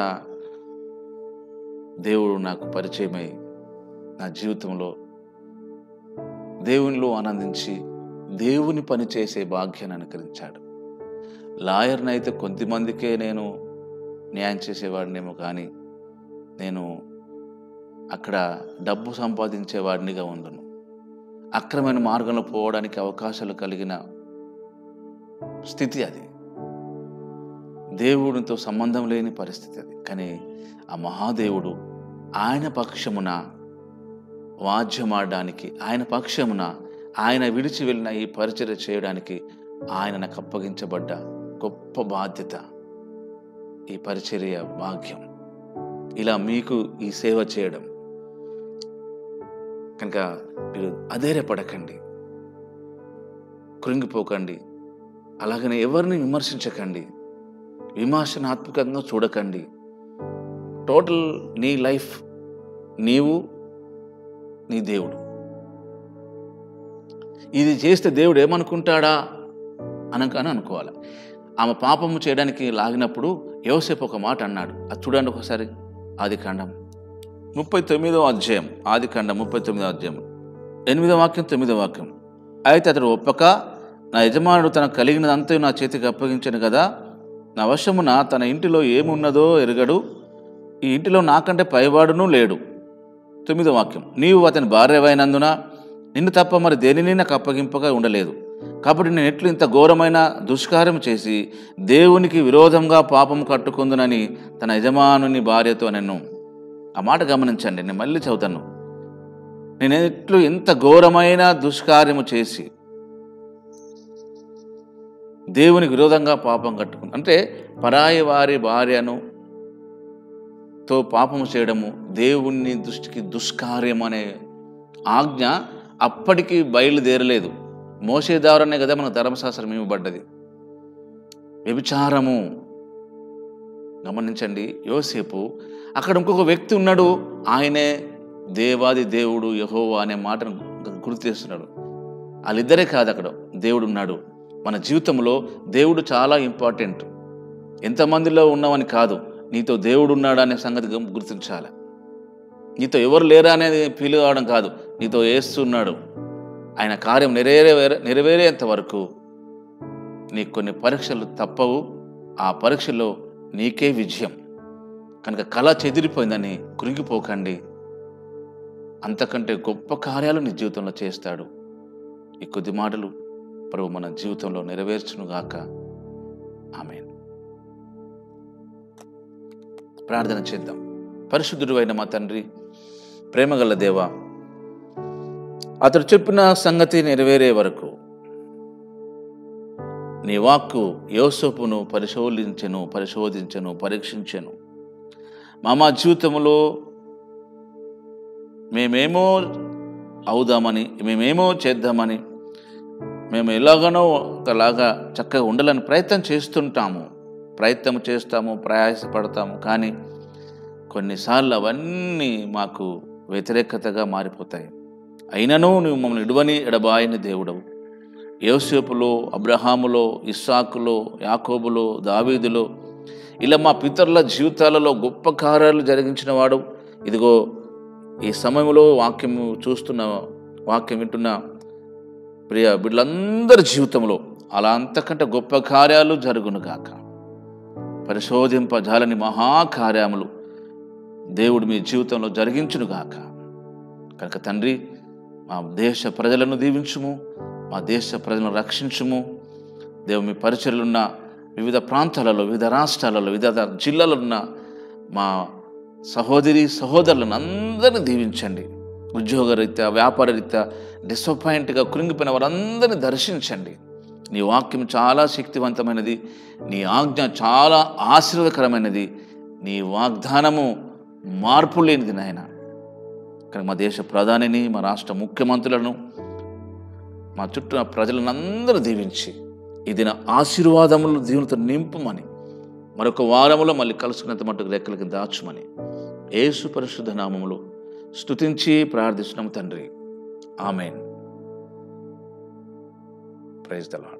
Speaker 3: దేవుడు నాకు పరిచయమై నా జీవితంలో దేవునిలో ఆనందించి దేవుని పని చేసే భాగ్యాన్ని అనుకరించాడు లాయర్ని అయితే కొంతమందికే నేను న్యాయం చేసేవాడినేమో కానీ నేను అక్కడ డబ్బు సంపాదించేవాడినిగా ఉండును అక్రమైన మార్గంలో పోవడానికి అవకాశాలు కలిగిన స్థితి అది దేవుడితో సంబంధం లేని పరిస్థితి అది కానీ ఆ మహాదేవుడు ఆయన పక్షమున వాద్యమాడడానికి ఆయన పక్షమున ఆయన విడిచి వెళ్ళిన ఈ పరిచర్య చేయడానికి ఆయన నాకు అప్పగించబడ్డ గొప్ప బాధ్యత ఈ పరిచర్య భాగ్యం ఇలా మీకు ఈ సేవ చేయడం కనుక మీరు అధైర్యపడకండి కృంగిపోకండి అలాగనే ఎవరిని విమర్శించకండి విమర్శనాత్మకంగా చూడకండి టోటల్ నీ లైఫ్ నీవు నీ దేవుడు ఇది చేస్తే దేవుడు ఏమనుకుంటాడా అనకని అనుకోవాలి ఆమె పాపము చేయడానికి లాగినప్పుడు యోసేపు ఒక మాట అన్నాడు అది చూడండి ఒకసారి ఆది కాండం ముప్పై తొమ్మిదవ అధ్యాయం ఆది కాండం ముప్పై తొమ్మిదవ అధ్యాయం ఎనిమిదవ వాక్యం తొమ్మిదవ వాక్యం అయితే అతడు ఒప్పక నా యజమానుడు తనకు కలిగినదంతా నా చేతికి అప్పగించాను కదా నా వశమున తన ఇంటిలో ఏమున్నదో ఎరగడు ఈ ఇంటిలో నాకంటే పైవాడును లేడు తొమ్మిదో వాక్యం నీవు అతని భార్యవైనందున నిన్ను తప్ప మరి దేనిని నాకు అప్పగింపగా ఉండలేదు కాబట్టి నేను ఎట్లు ఇంత ఘోరమైన దుష్కార్యం చేసి దేవునికి విరోధంగా పాపం కట్టుకుందునని తన యజమానుని భార్యతో నేను ఆ మాట గమనించండి నేను మళ్ళీ చదువుతాను నేను ఎట్లు ఇంత ఘోరమైన దుష్కార్యము చేసి దేవునికి విరోధంగా పాపం కట్టుకుని అంటే పరాయి వారి భార్యను తో పాపము చేయడము దేవుని దృష్టికి దుష్కార్యం అనే ఆజ్ఞ అప్పటికి బయలుదేరలేదు మోసే ద్వారానే కదా మన ధర్మశాస్త్రం ఇవ్వబడ్డది వ్యభిచారము గమనించండి యోసేపు అక్కడ ఇంకొక వ్యక్తి ఉన్నాడు ఆయనే దేవాది దేవుడు యహోవా అనే మాటను గుర్తు చేస్తున్నాడు వాళ్ళిద్దరే కాదు అక్కడ దేవుడు ఉన్నాడు మన జీవితంలో దేవుడు చాలా ఇంపార్టెంట్ ఎంతమందిలో ఉన్నామని కాదు నీతో దేవుడు ఉన్నాడు అనే సంగతి గమ- గుర్తించాలి నీతో ఎవరు లేరా అనేది ఫీల్ కావడం కాదు నీతో వేస్తున్నాడు ఆయన కార్యం నెరవేరే నెరవేరేంత వరకు నీకు కొన్ని పరీక్షలు తప్పవు ఆ పరీక్షలో నీకే విజయం కనుక కళ చెదిరిపోయిందని కృంగిపోకండి అంతకంటే గొప్ప కార్యాలు నీ జీవితంలో చేస్తాడు ఈ కొద్ది మాటలు ప్రభు మన జీవితంలో నెరవేర్చునుగాక ఆమెన్ ప్రార్థన చేద్దాం పరిశుద్ధుడు అయిన మా తండ్రి ప్రేమగల దేవా అతడు చెప్పిన సంగతి నెరవేరే వరకు నీ వాక్కు యోసపును పరిశోధించెను పరిశోధించెను పరీక్షించెను మా మా జీవితంలో మేమేమో అవుదామని మేమేమో చేద్దామని మేము ఎలాగనో ఒకలాగా చక్కగా ఉండాలని ప్రయత్నం చేస్తుంటాము ప్రయత్నం చేస్తాము ప్రయాసపడతాము కానీ కొన్నిసార్లు అవన్నీ మాకు వ్యతిరేకతగా మారిపోతాయి అయినను నువ్వు మమ్మల్ని ఇడవని ఎడబాయని దేవుడవు యోసేపులో అబ్రహాములో ఇస్సాకులో యాకోబులో దావీదులో ఇలా మా పితరుల జీవితాలలో గొప్ప కార్యాలు జరిగించిన వాడు ఇదిగో ఈ సమయంలో వాక్యము చూస్తున్న వాక్యం వింటున్న ప్రియ బిడ్డలందరి జీవితంలో అలా అంతకంటే గొప్ప కార్యాలు జరుగును గాక పరిశోధింపజాలని మహాకార్యములు దేవుడు మీ జీవితంలో జరిగించును గాక కనుక తండ్రి మా దేశ ప్రజలను దీవించుము మా దేశ ప్రజలను రక్షించుము దేవు మీ పరిచయలున్న వివిధ ప్రాంతాలలో వివిధ రాష్ట్రాలలో వివిధ జిల్లాలలో ఉన్న మా సహోదరి సహోదరులను అందరినీ దీవించండి ఉద్యోగరీత్యా వ్యాపారరీత్యా డిసప్పాయింట్గా కృంగిపోయిన వారందరినీ దర్శించండి నీ వాక్యం చాలా శక్తివంతమైనది నీ ఆజ్ఞ చాలా ఆశీర్వదకరమైనది నీ వాగ్దానము మార్పు లేనిది నాయన కానీ మా దేశ ప్రధానిని మా రాష్ట్ర ముఖ్యమంత్రులను మా చుట్టూ ఉన్న ప్రజలను అందరూ దీవించి ఇది నా ఆశీర్వాదములు దీవులతో నింపుమని మరొక వారములో మళ్ళీ కలుసుకున్నంత మట్టుకు రెక్కలకి దాచుమని యేసు పరిశుద్ధ నామములో స్తుతించి ప్రార్థిస్తున్నాము తండ్రి ఆమెన్ ప్రైజ్ ద లార్డ్